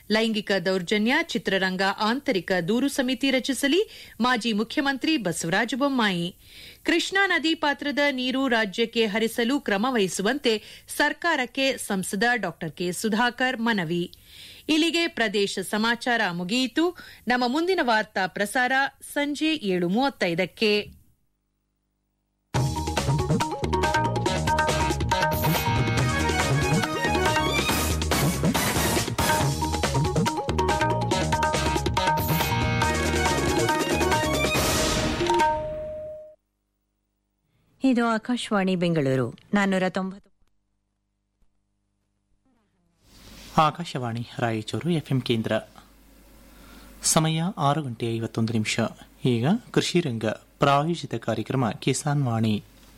ಲೈಂಗಿಕ ದೌರ್ಜನ್ಯ ಚಿತ್ರರಂಗ ಆಂತರಿಕ ದೂರು ಸಮಿತಿ ರಚಿಸಲಿ ಮಾಜಿ ಮುಖ್ಯಮಂತ್ರಿ ಬಸವರಾಜ ಬೊಮ್ಮಾಯಿ ಕೃಷ್ಣಾ ನದಿ ಪಾತ್ರದ ನೀರು ರಾಜ್ಯಕ್ಕೆ ಹರಿಸಲು ಕ್ರಮ ವಹಿಸುವಂತೆ ಸರ್ಕಾರಕ್ಕೆ ಸಂಸದ ಡಾ ಕೆ ಸುಧಾಕರ್ ಮನವಿ ಇಲ್ಲಿಗೆ ಪ್ರದೇಶ ಸಮಾಚಾರ ಮುಗಿಯಿತು ನಮ್ಮ ಮುಂದಿನ ವಾರ್ತಾ ಪ್ರಸಾರ ಸಂಜೆ ಏಳು ಮೂವತ್ತೈದಕ್ಕೆ ಇದು ಆಕಾಶವಾಣಿ ಬೆಂಗಳೂರು ನಾನ್ನೂರ ತೊಂಬತ್ತು ಆಕಾಶವಾಣಿ ರಾಯಚೂರು ಎಫ್ಎಂ ಕೇಂದ್ರ ಸಮಯ ಆರು ಗಂಟೆ ಐವತ್ತೊಂದು ನಿಮಿಷ ಈಗ ಕೃಷಿ ರಂಗ ಪ್ರಾಯೋಜಿತ ಕಾರ್ಯಕ್ರಮ ಕಿಸಾನ್ ವಾಣಿ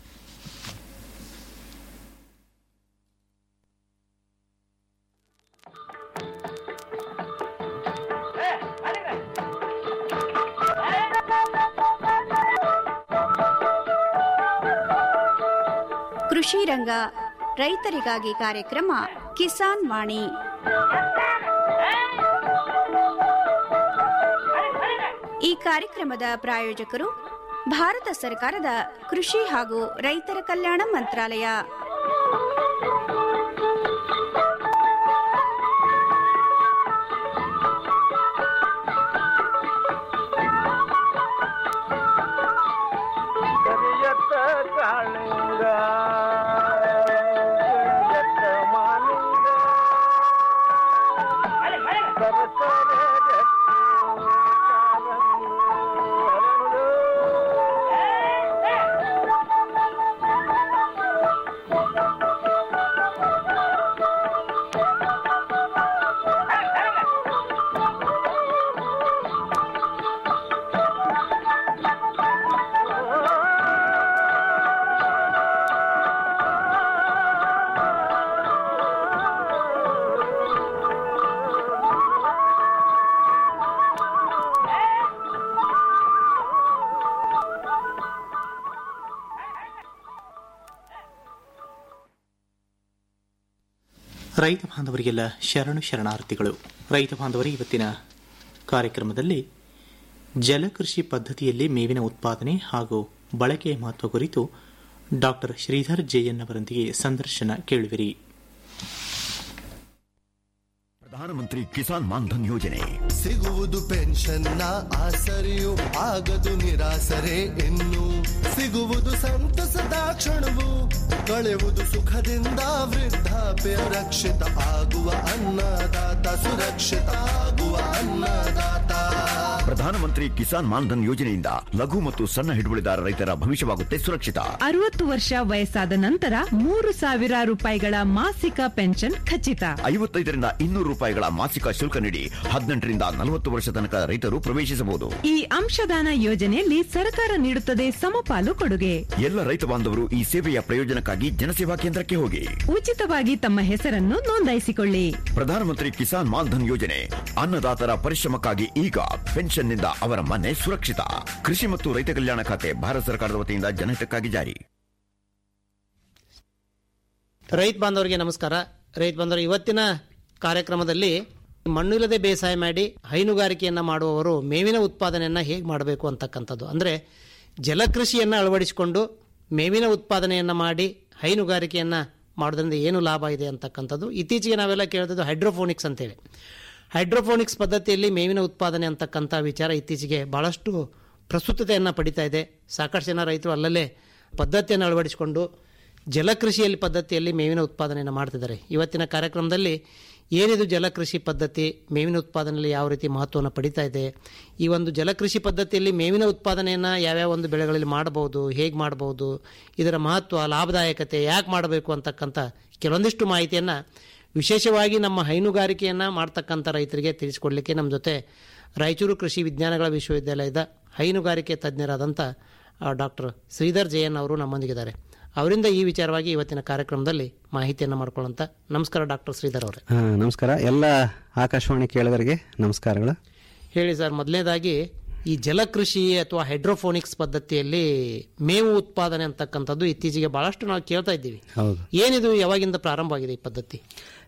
ಕೃಷಿ ರಂಗ ರೈತರಿಗಾಗಿ ಕಾರ್ಯಕ್ರಮ ಕಿಸಾನ್ ವಾಣಿ ಈ ಕಾರ್ಯಕ್ರಮದ ಪ್ರಾಯೋಜಕರು ಭಾರತ ಸರ್ಕಾರದ ಕೃಷಿ ಹಾಗೂ ರೈತರ ಕಲ್ಯಾಣ ಮಂತ್ರಾಲಯ ಕರಿಯತ್ತ ಕಾಳಿಂಗ ಕರಿಯತ್ತ ಮಾಲಿಂಗ ಸರಸರ ಜಟ್ಟಿ ಕಾಲಂದು ಹರಳು. ರೈತ ಬಾಂಧವರಿಗೆಲ್ಲ ಶರಣು ಶರಣಾರ್ಥಿಗಳು ರೈತ ಬಾಂಧವರೇ ಇವತ್ತಿನ ಕಾರ್ಯಕ್ರಮದಲ್ಲಿ ಜಲಕೃಷಿ ಪದ್ಧತಿಯಲ್ಲಿ ಮೇವಿನ ಉತ್ಪಾದನೆ ಹಾಗೂ ಬಳಕೆಯ ಮಹತ್ವ ಕುರಿತು ಡಾಕ್ಟರ್ ಶ್ರೀಧರ್ ಜೆಎನ್ ಅವರೊಂದಿಗೆ ಸಂದರ್ಶನ ಕೇಳುವಿರಿ ಪ್ರಧಾನಮಂತ್ರಿ ಕಿಸಾನ್ ಮಾನ್ಧನ್ ಯೋಜನೆ ಸಿಗುವುದು ಪೆನ್ಷನ್ನ ಆಸರೆಯು ಆಗದು ನಿರಾಸರೆ ಇನ್ನು ಸಿಗುವುದು ಸಂತಸದ ಕ್ಷಣವು ಕಳೆಯುವುದು ಸುಖದಿಂದ ವೃದ್ಧಾಪ್ಯ ರಕ್ಷಿತ ಆಗುವ ಅನ್ನದಾತ ಸುರಕ್ಷಿತ ಆಗುವ ಅನ್ನದಾತ ಪ್ರಧಾನಮಂತ್ರಿ ಕಿಸಾನ್ ಮಾನ್ಧನ್ ಯೋಜನೆಯಿಂದ ಲಘು ಮತ್ತು ಸಣ್ಣ ಹಿಡುವಳಿದಾರ ರೈತರ ಭವಿಷ್ಯವಾಗುತ್ತೆ ಸುರಕ್ಷಿತ ಅರವತ್ತು ವರ್ಷ ವಯಸ್ಸಾದ ನಂತರ ಮೂರು ಸಾವಿರ ರೂಪಾಯಿಗಳ ಮಾಸಿಕ ಪೆನ್ಷನ್ ಖಚಿತ ಐವತ್ತೈದರಿಂದ ಇನ್ನೂರು ರೂಪಾಯಿಗಳ ಮಾಸಿಕ ಶುಲ್ಕ ನೀಡಿ ಹದಿನೆಂಟರಿಂದ ನಲವತ್ತು ವರ್ಷ ತನಕ ರೈತರು ಪ್ರವೇಶಿಸಬಹುದು ಈ ಅಂಶದಾನ ಯೋಜನೆಯಲ್ಲಿ ಸರ್ಕಾರ ನೀಡುತ್ತದೆ ಸಮಪಾಲು ಕೊಡುಗೆ ಎಲ್ಲ ರೈತ ಬಾಂಧವರು ಈ ಸೇವೆಯ ಪ್ರಯೋಜನಕ್ಕಾಗಿ ಜನಸೇವಾ ಕೇಂದ್ರಕ್ಕೆ ಹೋಗಿ ಉಚಿತವಾಗಿ ತಮ್ಮ ಹೆಸರನ್ನು ನೋಂದಾಯಿಸಿಕೊಳ್ಳಿ ಪ್ರಧಾನಮಂತ್ರಿ ಕಿಸಾನ್ ಮಾನ್ಧನ್ ಯೋಜನೆ ಅನ್ನದಾತರ ಪರಿಶ್ರಮಕ್ಕಾಗಿ ಈಗ ಪೆನ್ಷನ್ನಿಂದ ಅವರ ಮನೆ ಸುರಕ್ಷಿತ ಕೃಷಿ ಮತ್ತು ರೈತ ಕಲ್ಯಾಣ ಖಾತೆ ಭಾರತ ಸರ್ಕಾರದ ವತಿಯಿಂದ ಜನಹಿತಕ್ಕಾಗಿ ಜಾರಿ ರೈತ ಬಾಂಧವರಿಗೆ ನಮಸ್ಕಾರ ರೈತ ಬಾಂಧವರು ಇವತ್ತಿನ ಕಾರ್ಯಕ್ರಮದಲ್ಲಿ ಮಣ್ಣಿಲ್ಲದೆ ಬೇಸಾಯ ಮಾಡಿ ಹೈನುಗಾರಿಕೆಯನ್ನು ಮಾಡುವವರು ಮೇವಿನ ಉತ್ಪಾದನೆಯನ್ನು ಹೇಗೆ ಮಾಡಬೇಕು ಅಂತಕ್ಕಂಥದ್ದು ಅಂದರೆ ಜಲಕೃಷಿಯನ್ನು ಅಳವಡಿಸಿಕೊಂಡು ಮೇವಿನ ಉತ್ಪಾದನೆಯನ್ನು ಮಾಡಿ ಹೈನುಗಾರಿಕೆಯನ್ನು ಮಾಡೋದ್ರಿಂದ ಏನು ಲಾಭ ಇದೆ ಅಂತಕ್ಕಂಥದ್ದು ಇತ್ತೀಚೆಗೆ ನಾವೆಲ್ಲ ಕೇಳ್ತಿದ್ದು ಹೈಡ್ರೋಫೋನಿಕ್ಸ್ ಅಂತೇಳಿ ಹೈಡ್ರೋಫೋನಿಕ್ಸ್ ಪದ್ಧತಿಯಲ್ಲಿ ಮೇವಿನ ಉತ್ಪಾದನೆ ಅಂತಕ್ಕಂಥ ವಿಚಾರ ಇತ್ತೀಚೆಗೆ ಭಾಳಷ್ಟು ಪ್ರಸ್ತುತತೆಯನ್ನು ಪಡಿತಾ ಇದೆ ಸಾಕಷ್ಟು ಜನ ರೈತರು ಅಲ್ಲಲ್ಲೇ ಪದ್ಧತಿಯನ್ನು ಅಳವಡಿಸಿಕೊಂಡು ಜಲಕೃಷಿಯಲ್ಲಿ ಪದ್ಧತಿಯಲ್ಲಿ ಮೇವಿನ ಉತ್ಪಾದನೆಯನ್ನು ಮಾಡ್ತಿದ್ದಾರೆ ಇವತ್ತಿನ ಕಾರ್ಯಕ್ರಮದಲ್ಲಿ ಏನಿದು ಜಲಕೃಷಿ ಪದ್ಧತಿ ಮೇವಿನ ಉತ್ಪಾದನೆಯಲ್ಲಿ ಯಾವ ರೀತಿ ಮಹತ್ವವನ್ನು ಪಡಿತಾ ಇದೆ ಈ ಒಂದು ಜಲಕೃಷಿ ಪದ್ಧತಿಯಲ್ಲಿ ಮೇವಿನ ಉತ್ಪಾದನೆಯನ್ನು ಯಾವ್ಯಾವ ಒಂದು ಬೆಳೆಗಳಲ್ಲಿ ಮಾಡಬಹುದು ಹೇಗೆ ಮಾಡಬಹುದು ಇದರ ಮಹತ್ವ ಲಾಭದಾಯಕತೆ ಯಾಕೆ ಮಾಡಬೇಕು ಅಂತಕ್ಕಂಥ ಕೆಲವೊಂದಿಷ್ಟು ಮಾಹಿತಿಯನ್ನು ವಿಶೇಷವಾಗಿ ನಮ್ಮ ಹೈನುಗಾರಿಕೆಯನ್ನು ಮಾಡ್ತಕ್ಕಂಥ ರೈತರಿಗೆ ತಿಳಿಸಿಕೊಡಲಿಕ್ಕೆ ನಮ್ಮ ಜೊತೆ ರಾಯಚೂರು ಕೃಷಿ ವಿಜ್ಞಾನಗಳ ವಿಶ್ವವಿದ್ಯಾಲಯದ ಹೈನುಗಾರಿಕೆ ತಜ್ಞರಾದಂಥ ಡಾಕ್ಟರ್ ಶ್ರೀಧರ್ ಜಯನ್ ಅವರು ನಮ್ಮೊಂದಿಗಿದ್ದಾರೆ ಅವರಿಂದ ಈ ವಿಚಾರವಾಗಿ ಇವತ್ತಿನ ಕಾರ್ಯಕ್ರಮದಲ್ಲಿ ಮಾಹಿತಿಯನ್ನು ಮಾಡ್ಕೊಳ್ಳೋಂಥ ನಮಸ್ಕಾರ ಡಾಕ್ಟರ್ ಶ್ರೀಧರ್ ಅವರೇ ಹಾ, ನಮಸ್ಕಾರ ಎಲ್ಲ ಆಕಾಶವಾಣಿ ಕೇಳುಗರಿಗೆ ನಮಸ್ಕಾರಗಳು ಹೇಳಿ ಸರ್ ಮೊದಲನೇದಾಗಿ ಈ ಜಲಕೃಷಿ ಅಥವಾ ಹೈಡ್ರೋಫೋನಿಕ್ಸ್ ಪದ್ಧತಿಯಲ್ಲಿ ಮೇವು ಉತ್ಪಾದನೆ ಅಂತಕ್ಕಂಥದ್ದು ಇತ್ತೀಚೆಗೆ ಬಹಳಷ್ಟು ನಾವು ಕೇಳ್ತಾ ಇದ್ದೀವಿ ಹೌದು ಏನಿದು ಯಾವಾಗಿಂದ ಪ್ರಾರಂಭ ಆಗಿದೆ ಈ ಪದ್ಧತಿ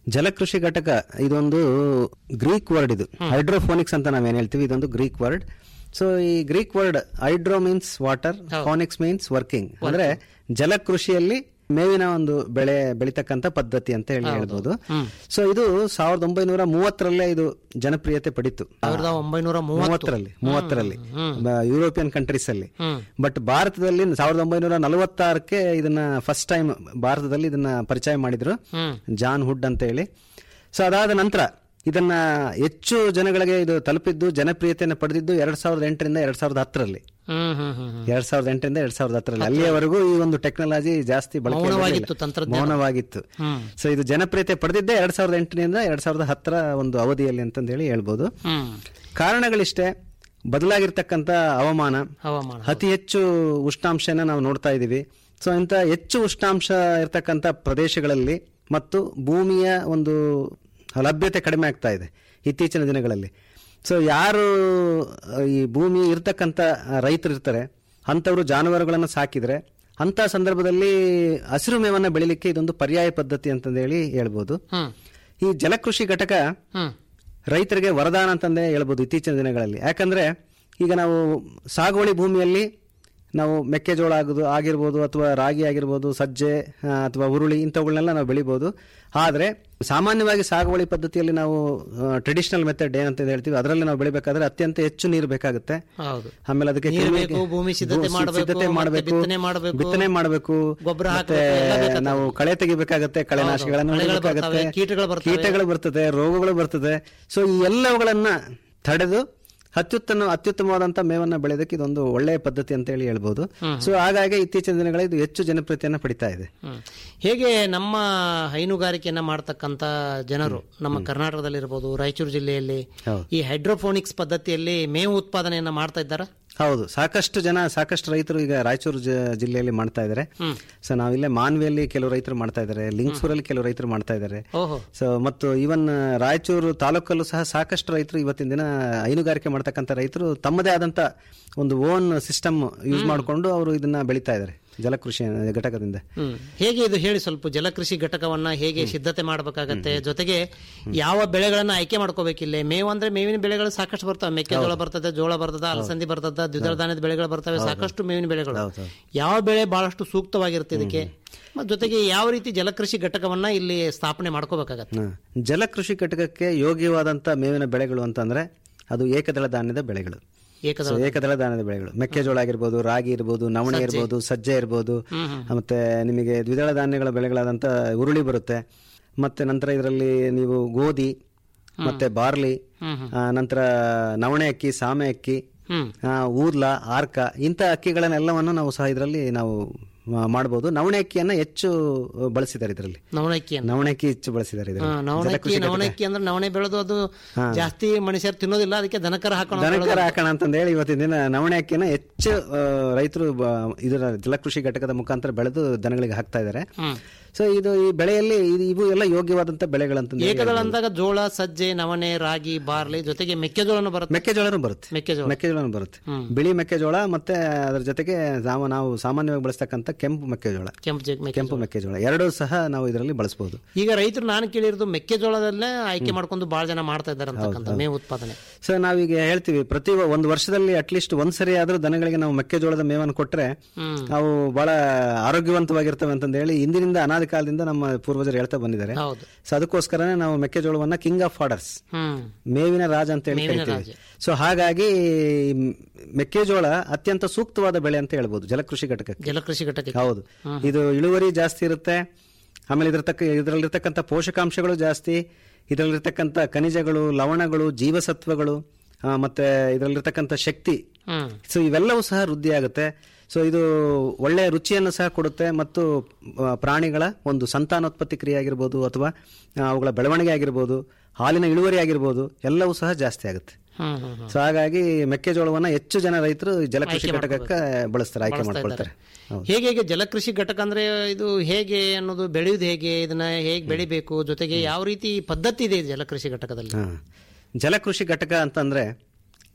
ಜಲಕೃಷಿ ಘಟಕ ಇದೊಂದು ಗ್ರೀಕ್ ವರ್ಡ್ ಇದು ಹೈಡ್ರೋಫೋನಿಕ್ಸ್ ಅಂತ ನಾವೇನ್ ಹೇಳ್ತೀವಿ ಇದೊಂದು ಗ್ರೀಕ್ ವರ್ಡ್ ಸೊ ಈ Greek word hydro means water ponics means working ಅಂದ್ರೆ ಜಲಕೃಷಿಯಲ್ಲಿ ಮೇವಿನ ಒಂದು ಬೆಳೆ ಬೆಳಿತಕ್ಕಂತ ಪದ್ಧತಿ ಅಂತ ಹೇಳಿ ಹೇಳ್ಬೋದು ಸೊ ಇದು ಸಾವಿರದ ಒಂಬೈನೂರ ಮೂವತ್ತರಲ್ಲೇ ಇದು ಜನಪ್ರಿಯತೆ ಪಡಿತು ಸಾವಿರದ ಒಂಬೈನೂರ ಮೂವತ್ತು ಮೂವತ್ತರಲ್ಲಿ ಮೂವತ್ತರಲ್ಲಿ ಬ- ಯುರೋಪಿಯನ್ ಕಂಟ್ರೀಸ್ ಅಲ್ಲಿ ಬಟ್ ಭಾರತದಲ್ಲಿ ಸಾವಿರದ ಒಂಬೈನೂರ ನಲವತ್ತಾರಕ್ಕೆ ಇದನ್ನ ಫಸ್ಟ್ ಟೈಮ್ ಭಾರತದಲ್ಲಿ ಇದನ್ನ ಪರಿಚಯ ಮಾಡಿದ್ರು ಜಾನ್ ಹುಡ್ ಅಂತ ಹೇಳಿ ಸೊ ಅದಾದ ನಂತರ ಇದನ್ನ ಹೆಚ್ಚು ಜನಗಳಿಗೆ ಇದು ತಲುಪಿದ್ದು ಜನಪ್ರಿಯತೆಯನ್ನು ಪಡೆದಿದ್ದು ಎರಡ್ ಸಾವಿರದ ಎಂಟರಿಂದ ಎರಡ್ ಸಾವಿರದ ಹತ್ತರಲ್ಲಿ ಹ್ಮ್ ಹ್ಮ್ ಹ್ಮ್ ಹ್ಮ್. ಎರಡ್ ಸಾವಿರದ ಎಂಟರಿಂದ ಎರಡ್ ಸಾವಿರದ ಹತ್ತರಲ್ಲಿ ಅಲ್ಲಿಯವರೆಗೂ ಈ ಒಂದು ಟೆಕ್ನಾಲಜಿ ಜಾಸ್ತಿ ಬಳಕೆ ಮೌನವಾಗಿತ್ತು ಇರಲಿಲ್ಲ. ತಂತ್ರಜ್ಞಾನ. ಮೌನವಾಗಿತ್ತು ಸೊ ಇದು ಜನಪ್ರಿಯತೆ ಪಡೆದಿದ್ದೇ ಎರಡ್ ಸಾವಿರದ ಎಂಟರಿಂದ ಎರಡ್ ಸಾವಿರದ ಹತ್ತರ ಒಂದು ಅವಧಿಯಲ್ಲಿ ಅಂತಂದೇಳಿ ಹೇಳ್ಬೋದು ಹ್ಮ್ ಕಾರಣಗಳಿಷ್ಟೇ ಬದಲಾಗಿರ್ತಕ್ಕಂಥ ಹವಾಮಾನ ಹವಾಮಾನ ಅತಿ ಹೆಚ್ಚು ಉಷ್ಣಾಂಶನ ನಾವು ನೋಡ್ತಾ ಇದ್ದೀವಿ ಸೊ ಇಂಥ ಹೆಚ್ಚು ಉಷ್ಣಾಂಶ ಇರತಕ್ಕಂಥ ಪ್ರದೇಶಗಳಲ್ಲಿ ಮತ್ತು ಭೂಮಿಯ ಒಂದು ಲಭ್ಯತೆ ಕಡಿಮೆ ಆಗ್ತಾ ಇದೆ ಇತ್ತೀಚಿನ ದಿನಗಳಲ್ಲಿ ಸೊ ಯಾರು ಅಹ್, ಈ ಭೂಮಿ ಇರ್ತಕ್ಕಂಥ ರೈತರು ಇರ್ತಾರೆ ಅಂಥವರು ಜಾನುವಾರುಗಳನ್ನು ಸಾಕಿದ್ರೆ ಅಂತ ಸಂದರ್ಭದಲ್ಲಿ ಹಸಿರು ಮೇವನ್ನ ಬೆಳಿಲಿಕ್ಕೆ ಇದೊಂದು ಪರ್ಯಾಯ ಪದ್ಧತಿ ಅಂತಂದೇಳಿ ಹೇಳ್ಬೋದು ಹ್ಮ್ ಈ ಜಲಕೃಷಿ ಘಟಕ ಹ್ಮ್ ರೈತರಿಗೆ ವರದಾನ ಅಂತಂದೇ ಹೇಳ್ಬೋದು ಇತ್ತೀಚಿನ ದಿನಗಳಲ್ಲಿ ಯಾಕಂದ್ರೆ ಈಗ ನಾವು ಸಾಗುವಳಿ ಭೂಮಿಯಲ್ಲಿ ನಾವು ಮೆಕ್ಕೆಜೋಳ ಆಗುದು ಆಗಿರ್ಬೋದು ಅಥವಾ ರಾಗಿ ಆಗಿರ್ಬೋದು ಸಜ್ಜೆ ಆ, ಅಥವಾ ಹುರುಳಿ ಇಂಥವುಗಳನ್ನೆಲ್ಲ ನಾವು ಬೆಳಿಬೋದು ಆದರೆ ಸಾಮಾನ್ಯವಾಗಿ ಸಾಗುವಳಿ ಪದ್ಧತಿಯಲ್ಲಿ ನಾವು ಟ್ರೆಡಿಷನಲ್ ಮೆಥಡ್ ಏನಂತ ಹೇಳ್ತೀವಿ ಅದರಲ್ಲಿ ನಾವು ಬೆಳಿಬೇಕಾದ್ರೆ ಅತ್ಯಂತ ಹೆಚ್ಚು ನೀರು ಬೇಕಾಗುತ್ತೆ ಹೌದು ಆಮೇಲೆ ಅದಕ್ಕೆ ನೀರು ಕ್ರಿಮಿ- ಬೇಕು, ಭೂಮಿ ಸಿದ್ಧತೆ ಭೂ- ಮಾಡ್ಬೇಕು, ಸಿದ್ಧತೆ ಮತ್ತೆ ಮಾಡಬೇಕು ಬಿತ್ತನೆ ಮಾಡ್ಬೇಕು, ಬಿತ್ತನೆ ಮಾಡಬೇಕು ಗೊಬ್ಬರ ಮತ್ತೆ ಹಾಕ್ಬೇಕು, ಎಲ್ಲ ಬೇಕಾಗ್ತದೆ. ನಾವು ಕಳೆ ತೆಗಿಬೇಕಾಗತ್ತೆ ಕಳೆನಾಶಿಗಳನ್ನು ಕಳೆಗಳು ಹೊಡಿಬೇಕಾಗತ್ತೆ ಬರ್ತವೆ, ಕೀಟಗಳು ಬರ್ತವೆ. ಕೀಟಗಳು ಬರ್ತದೆ ರೋಗಗಳು ಬರ್ತದೆ ಸೊ ಈ ಎಲ್ಲವುಗಳನ್ನ ತಡೆದು ಅತ್ಯುತ್ತಮ ಅತ್ಯುತ್ತಮವಾದಂತ ಮೇವನ್ನ ಬೆಳೆಯೋದಕ್ಕೆ ಇದೊಂದು ಒಳ್ಳೆಯ ಪದ್ಧತಿ ಅಂತ ಹೇಳಿ ಹೇಳ್ಬೋದು ಸೊ ಹಾಗಾಗಿ ಇತ್ತೀಚಿನ ದಿನಗಳಲ್ಲಿ ಇದು ಹೆಚ್ಚು ಜನಪ್ರಿಯತೆಯನ್ನ ಪಡಿತಾ ಇದೆ ಹ್ಮ್. ಹೇಗೆ ನಮ್ಮ ಹೈನುಗಾರಿಕೆಯನ್ನ ಮಾಡ್ತಕ್ಕಂತ ಜನರು ನಮ್ಮ ಕರ್ನಾಟಕದಲ್ಲಿರ್ಬೋದು ರಾಯಚೂರು ಜಿಲ್ಲೆಯಲ್ಲಿ ಹೌದು. ಈ ಹೈಡ್ರೋಫೋನಿಕ್ಸ್ ಪದ್ಧತಿಯಲ್ಲಿ ಮೇವು ಉತ್ಪಾದನೆಯನ್ನ ಮಾಡ್ತಾ ಇದ್ದಾರಾ ಹೌದು ಸಾಕಷ್ಟು ಜನ ಸಾಕಷ್ಟು ರೈತರು ಈಗ ರಾಯಚೂರು ಜ- ಜಿಲ್ಲೆಯಲ್ಲಿ ಮಾಡ್ತಾ ಇದ್ದಾರೆ ಸೊ ನಾವಿಲ್ಲೇ ಮಾನ್ವಿಯಲ್ಲಿ ಕೆಲವು ರೈತರು ಮಾಡ್ತಾ ಇದ್ದಾರೆ ಲಿಂಗ್ಸೂರಲ್ಲಿ ಕೆಲವು ರೈತರು ಮಾಡ್ತಾ ಇದ್ದಾರೆ ಓಹೋ ಸೊ ಮತ್ತು ಈವನ್ ರಾಯಚೂರು ತಾಲೂಕಲ್ಲೂ ಸಹ ಸಾಕಷ್ಟು ರೈತರು ಇವತ್ತಿನ ದಿನ ಹೈನುಗಾರಿಕೆ ಮಾಡ್ತಕ್ಕಂಥ ರೈತರು ತಮ್ಮದೇ ಆದಂತ ಒಂದು ಓನ್ ಸಿಸ್ಟಮ್ ಯೂಸ್ ಮಾಡಿಕೊಂಡು ಅವರು ಇದನ್ನ ಬೆಳೀತಾ ಇದ್ದಾರೆ ಜಲಕೃಷಿ ಘಟಕದಿಂದ ಹ್ಮ್. ಹೇಗೆ ಇದು ಹೇಳಿ ಸ್ವಲ್ಪ ಜಲಕೃಷಿ ಘಟಕವನ್ನ ಹೇಗೆ ಸಿದ್ಧತೆ ಮಾಡಬೇಕಾಗತ್ತೆ ಜೊತೆಗೆ ಯಾವ ಬೆಳೆಗಳನ್ನ ಆಯ್ಕೆ ಮಾಡ್ಕೋಬೇಕಿಲ್ಲ ಮೇವು ಅಂದ್ರೆ ಮೇವಿನ ಬೆಳೆಗಳು ಸಾಕಷ್ಟು ಬರ್ತವೆ ಮೆಕ್ಕೆಜೋಳ ಬರ್ತದೆ ಜೋಳ ಬರ್ತದೆ ಅಲಸಂದಿ ಬರ್ತದೆ ದ್ವಿದಳ ಧಾನ್ಯದ ಬೆಳೆಗಳು ಬರ್ತವೆ ಸಾಕಷ್ಟು ಮೇವಿನ ಬೆಳೆಗಳು ಯಾವ ಬೆಳೆ ಬಹಳಷ್ಟು ಸೂಕ್ತವಾಗಿರುತ್ತೆ ಇದಕ್ಕೆ ಮತ್ತ್ ಜೊತೆಗೆ ಯಾವ ರೀತಿ ಜಲಕೃಷಿ ಘಟಕವನ್ನ ಇಲ್ಲಿ ಸ್ಥಾಪನೆ ಮಾಡ್ಕೋಬೇಕಾಗತ್ತೆ ಹ. ಜಲಕೃಷಿ ಘಟಕಕ್ಕೆ ಯೋಗ್ಯವಾದಂತ ಮೇವಿನ ಬೆಳೆಗಳು ಅಂತಂದ್ರೆ ಅದು ಏಕದಳ ಧಾನ್ಯದ ಬೆಳೆಗಳು ಏಕದಳ So, ಏಕದಳ ಧಾನ್ಯದ ಬೆಳೆಗಳು ಮೆಕ್ಕೆಜೋಳ ಆಗಿರ್ಬೋದು ರಾಗಿ ಇರ್ಬೋದು ನವಣೆ ಇರ್ಬೋದು ಸಜ್ಜೆ ಇರ್ಬೋದು ಮತ್ತೆ ನಿಮಗೆ ದ್ವಿದಳ ಧಾನ್ಯಗಳ ಬೆಳೆಗಳಾದಂತ ಉರುಳಿ ಬರುತ್ತೆ ಮತ್ತೆ ನಂತರ ಇದರಲ್ಲಿ ನೀವು ಗೋಧಿ ಮತ್ತೆ ಬಾರ್ಲಿ ಆ, ನಂತರ ನವಣೆ ಅಕ್ಕಿ ಸಾಮೆ ಅಕ್ಕಿ ಆ, ಊರ್ಲ ಆರ್ಕ ಇಂಥ ಅಕ್ಕಿಗಳನ್ನೆಲ್ಲವನ್ನು ನಾವು ಸಹ ಇದರಲ್ಲಿ ನಾವು ಆ, ಮಾಡ್ಬೋದು ನವಣೆ ಅಕ್ಕಿಯನ್ನ ಹೆಚ್ಚು ಬಳಸಿದ್ದಾರೆ ಇದರಲ್ಲಿ ನವಣಕ್ಕಿಯನ್ನು ನವಣೆ ಅಕ್ಕಿ ಹೆಚ್ಚು ಬಳಸಿದ್ದಾರೆ ಇದರಲ್ಲಿ ನವಣಕ್ಕಿ ಜಲಕೃಷಿ ಘಟಕ. ನವಣಕ್ಕಿ ಅಂದ್ರೆ ನವಣೆ ಬೆಳೆದು ಅದು ಜಾಸ್ತಿ ಮನುಷ್ಯರು ತಿನ್ನೋದಿಲ್ಲ ಅದಕ್ಕೆ ದನಕರ ಹಾಕೋಣ ದನಕರ ಹಾಕೋಣ ಅಂತಂದು ಹೇಳಿ ಇವತ್ತಿನ ದಿನ ನವಣೆ ಅಕ್ಕಿನ ಹೆಚ್ಚು ಆ, ರೈತರು ಬ- ಇದರ ಜಲಕೃಷಿ ಘಟಕದ ಮುಖಾಂತರ ಬೆಳೆದು ದನಗಳಿಗೆ ಹಾಕ್ತಾ ಇದ್ದಾರೆ ಸೊ ಇದು ಈ ಬೆಳೆಯಲ್ಲಿ ಇದು- ಇವು ಎಲ್ಲ ಯೋಗ್ಯವಾದಂತ ಬೆಳೆಗಳಂತಂದು ಹೇಳಿ ಏಕದಳ ಅಂದಾಗ ಜೋಳ ಸಜ್ಜೆ ನವಣೆ ರಾಗಿ ಬಾರ್ಲಿ ಜೊತೆಗೆ ಮೆಕ್ಕೆಜೋಳನು ಬರುತ್ತೆ ಮೆಕ್ಕೆಜೋಳನೂ ಬರುತ್ತೆ ಮೆಕ್ಕೆಜೋಳ ಮೆಕ್ಕೆಜೋಳನೂ ಬರುತ್ತೆ ಬಿಳಿ ಮೆಕ್ಕೆಜೋಳ ಮತ್ತೆ ಅದರ ಜೊತೆಗೆ ನಾವು ನಾವು ಸಾಮಾನ್ಯವಾಗಿ ಬಳಸ್ತಕ್ಕಂಥ ಕೆಂಪು ಮೆಕ್ಕೆಜೋಳ ಕೆಂಪು ಜೆ- ಮೆಕ್ಕೆ- ಕೆಂಪು ಮೆಕ್ಕೆಜೋಳ ಎರಡೂ ಸಹ ನಾವು ಇದರಲ್ಲಿ ಬಳಸಬಹುದು ಈಗ ರೈತರು ನಾನು ಕೇಳಿರೋದು ಮೆಕ್ಕೆಜೋಳದಲ್ಲೇ ಆಯ್ಕೆ ಮಾಡ್ಕೊಂಡು ಬಹಳ ಜನ ಮಾಡ್ತಾ ಇದ್ದಾರೆ ಅಂತಕ್ಕಂಥ ಮೇವು ಉತ್ಪಾದನೆ ಸೊ ನಾವೀಗ ಹೇಳ್ತೀವಿ ಪ್ರತಿ ಒಂದು ವರ್ಷದಲ್ಲಿ ಅಟ್ಲೀಸ್ಟ್ ಒಂದ್ ಸರಿ ಆದ್ರೂ ದನಗಳಿಗೆ ನಾವು ಮೆಕ್ಕೆಜೋಳದ ಮೇವನ್ನು ಕೊಟ್ರೆ ಅವು ಬಹಳ ಆರೋಗ್ಯವಂತವಾಗಿರ್ತವೆ ಅಂತಂದು ಹೇಳಿ ಇಂದಿನಿಂದ ಅನಾದಿ ಕಾಲದಿಂದ ನಮ್ಮ ಪೂರ್ವಜರು ಹೇಳ್ತಾ ಬಂದಿದ್ದಾರೆ ಹೌದು ಸೊ ಅದಕ್ಕೋಸ್ಕರನೇ ನಾವು ಮೆಕ್ಕೆಜೋಳವನ್ನ ಕಿಂಗ್ ಆಫ್ ಆರ್ಡರ್ಸ್ ಹ್ಮ್ ಮೇವಿನ ರಾಜ ಅಂತ ಹೇಳಿ ಮೇವಿನ ಕರಿತೀವಿ ಸೊ ಹಾಗಾಗಿ ಮ್- ಮೆಕ್ಕೆಜೋಳ ಅತ್ಯಂತ ಸೂಕ್ತವಾದ ಬೆಳೆ ಅಂತ ಹೇಳ್ಬೋದು ಜಲಕೃಷಿ ಘಟಕಕ್ಕೆ ಜಲಕೃಷಿ ಘಟಕ ಹೌದು ಇದು ಇಳುವರಿ ಜಾಸ್ತಿ ಇರುತ್ತೆ ಆಮೇಲೆ ಇದ್ರ ತಕ್ಕ ಇದರಲ್ಲಿರ್ತಕ್ಕಂಥ ಪೋಷಕಾಂಶಗಳು ಜಾಸ್ತಿ ಇದರಲ್ಲಿರ್ತಕ್ಕಂಥ ಖನಿಜಗಳು ಲವಣಗಳು ಜೀವಸತ್ವಗಳು ಆ, ಮತ್ತೆ ಇದರಲ್ಲಿರ್ತಕ್ಕಂಥ ಶಕ್ತಿ ಹ್ಮ್ ಸೊ ಇವೆಲ್ಲವೂ ಸಹ ವೃದ್ಧಿ ಆಗುತ್ತೆ ಸೊ ಇದು ಒಳ್ಳೆಯ ರುಚಿಯನ್ನು ಸಹ ಕೊಡುತ್ತೆ ಮತ್ತು ಆ, ಪ್ರಾಣಿಗಳ ಒಂದು ಸಂತಾನೋತ್ಪತ್ತಿ ಕ್ರಿಯೆ ಆಗಿರ್ಬೋದು ಅಥವಾ ಆ, ಅವುಗಳ ಬೆಳವಣಿಗೆ ಆಗಿರ್ಬೋದು ಹಾಲಿನ ಇಳುವರಿ ಆಗಿರ್ಬೋದು ಎಲ್ಲವೂ ಸಹ ಜಾಸ್ತಿ ಆಗುತ್ತೆ ಹ್ಮ್ ಹ್ಮ್ ಹ್ಮ್ ಸೊ ಹಾಗಾಗಿ ಮೆಕ್ಕೆಜೋಳವನ್ನ ಹೆಚ್ಚು ಜನ ರೈತರು ಈ ಜಲಕೃಷಿ ಘಟಕಕ್ಕೆ ಬಳಸ್ತಾರೆ ಆಯ್ಕೆ ಮಾಡ್ಕೊಳ್ತಾರೆ ಹೌದು. ಹೇಗೆ ಹೇಗೆ ಜಲಕೃಷಿ ಘಟಕ ಅಂದ್ರೆ ಇದು ಹೇಗೆ ಅನ್ನೋದು ಬೆಳೆಯುವುದು ಹೇಗೆ ಇದನ್ನ ಹೇಗೆ ಬೆಳಿಬೇಕು ಜೊತೆಗೆ ಯಾವ ರೀತಿ ಪದ್ಧತಿ ಇದೆ ಈ ಜಲಕೃಷಿ ಘಟಕದಲ್ಲಿ ಹಾ. ಜಲಕೃಷಿ ಘಟಕ ಅಂತಂದ್ರೆ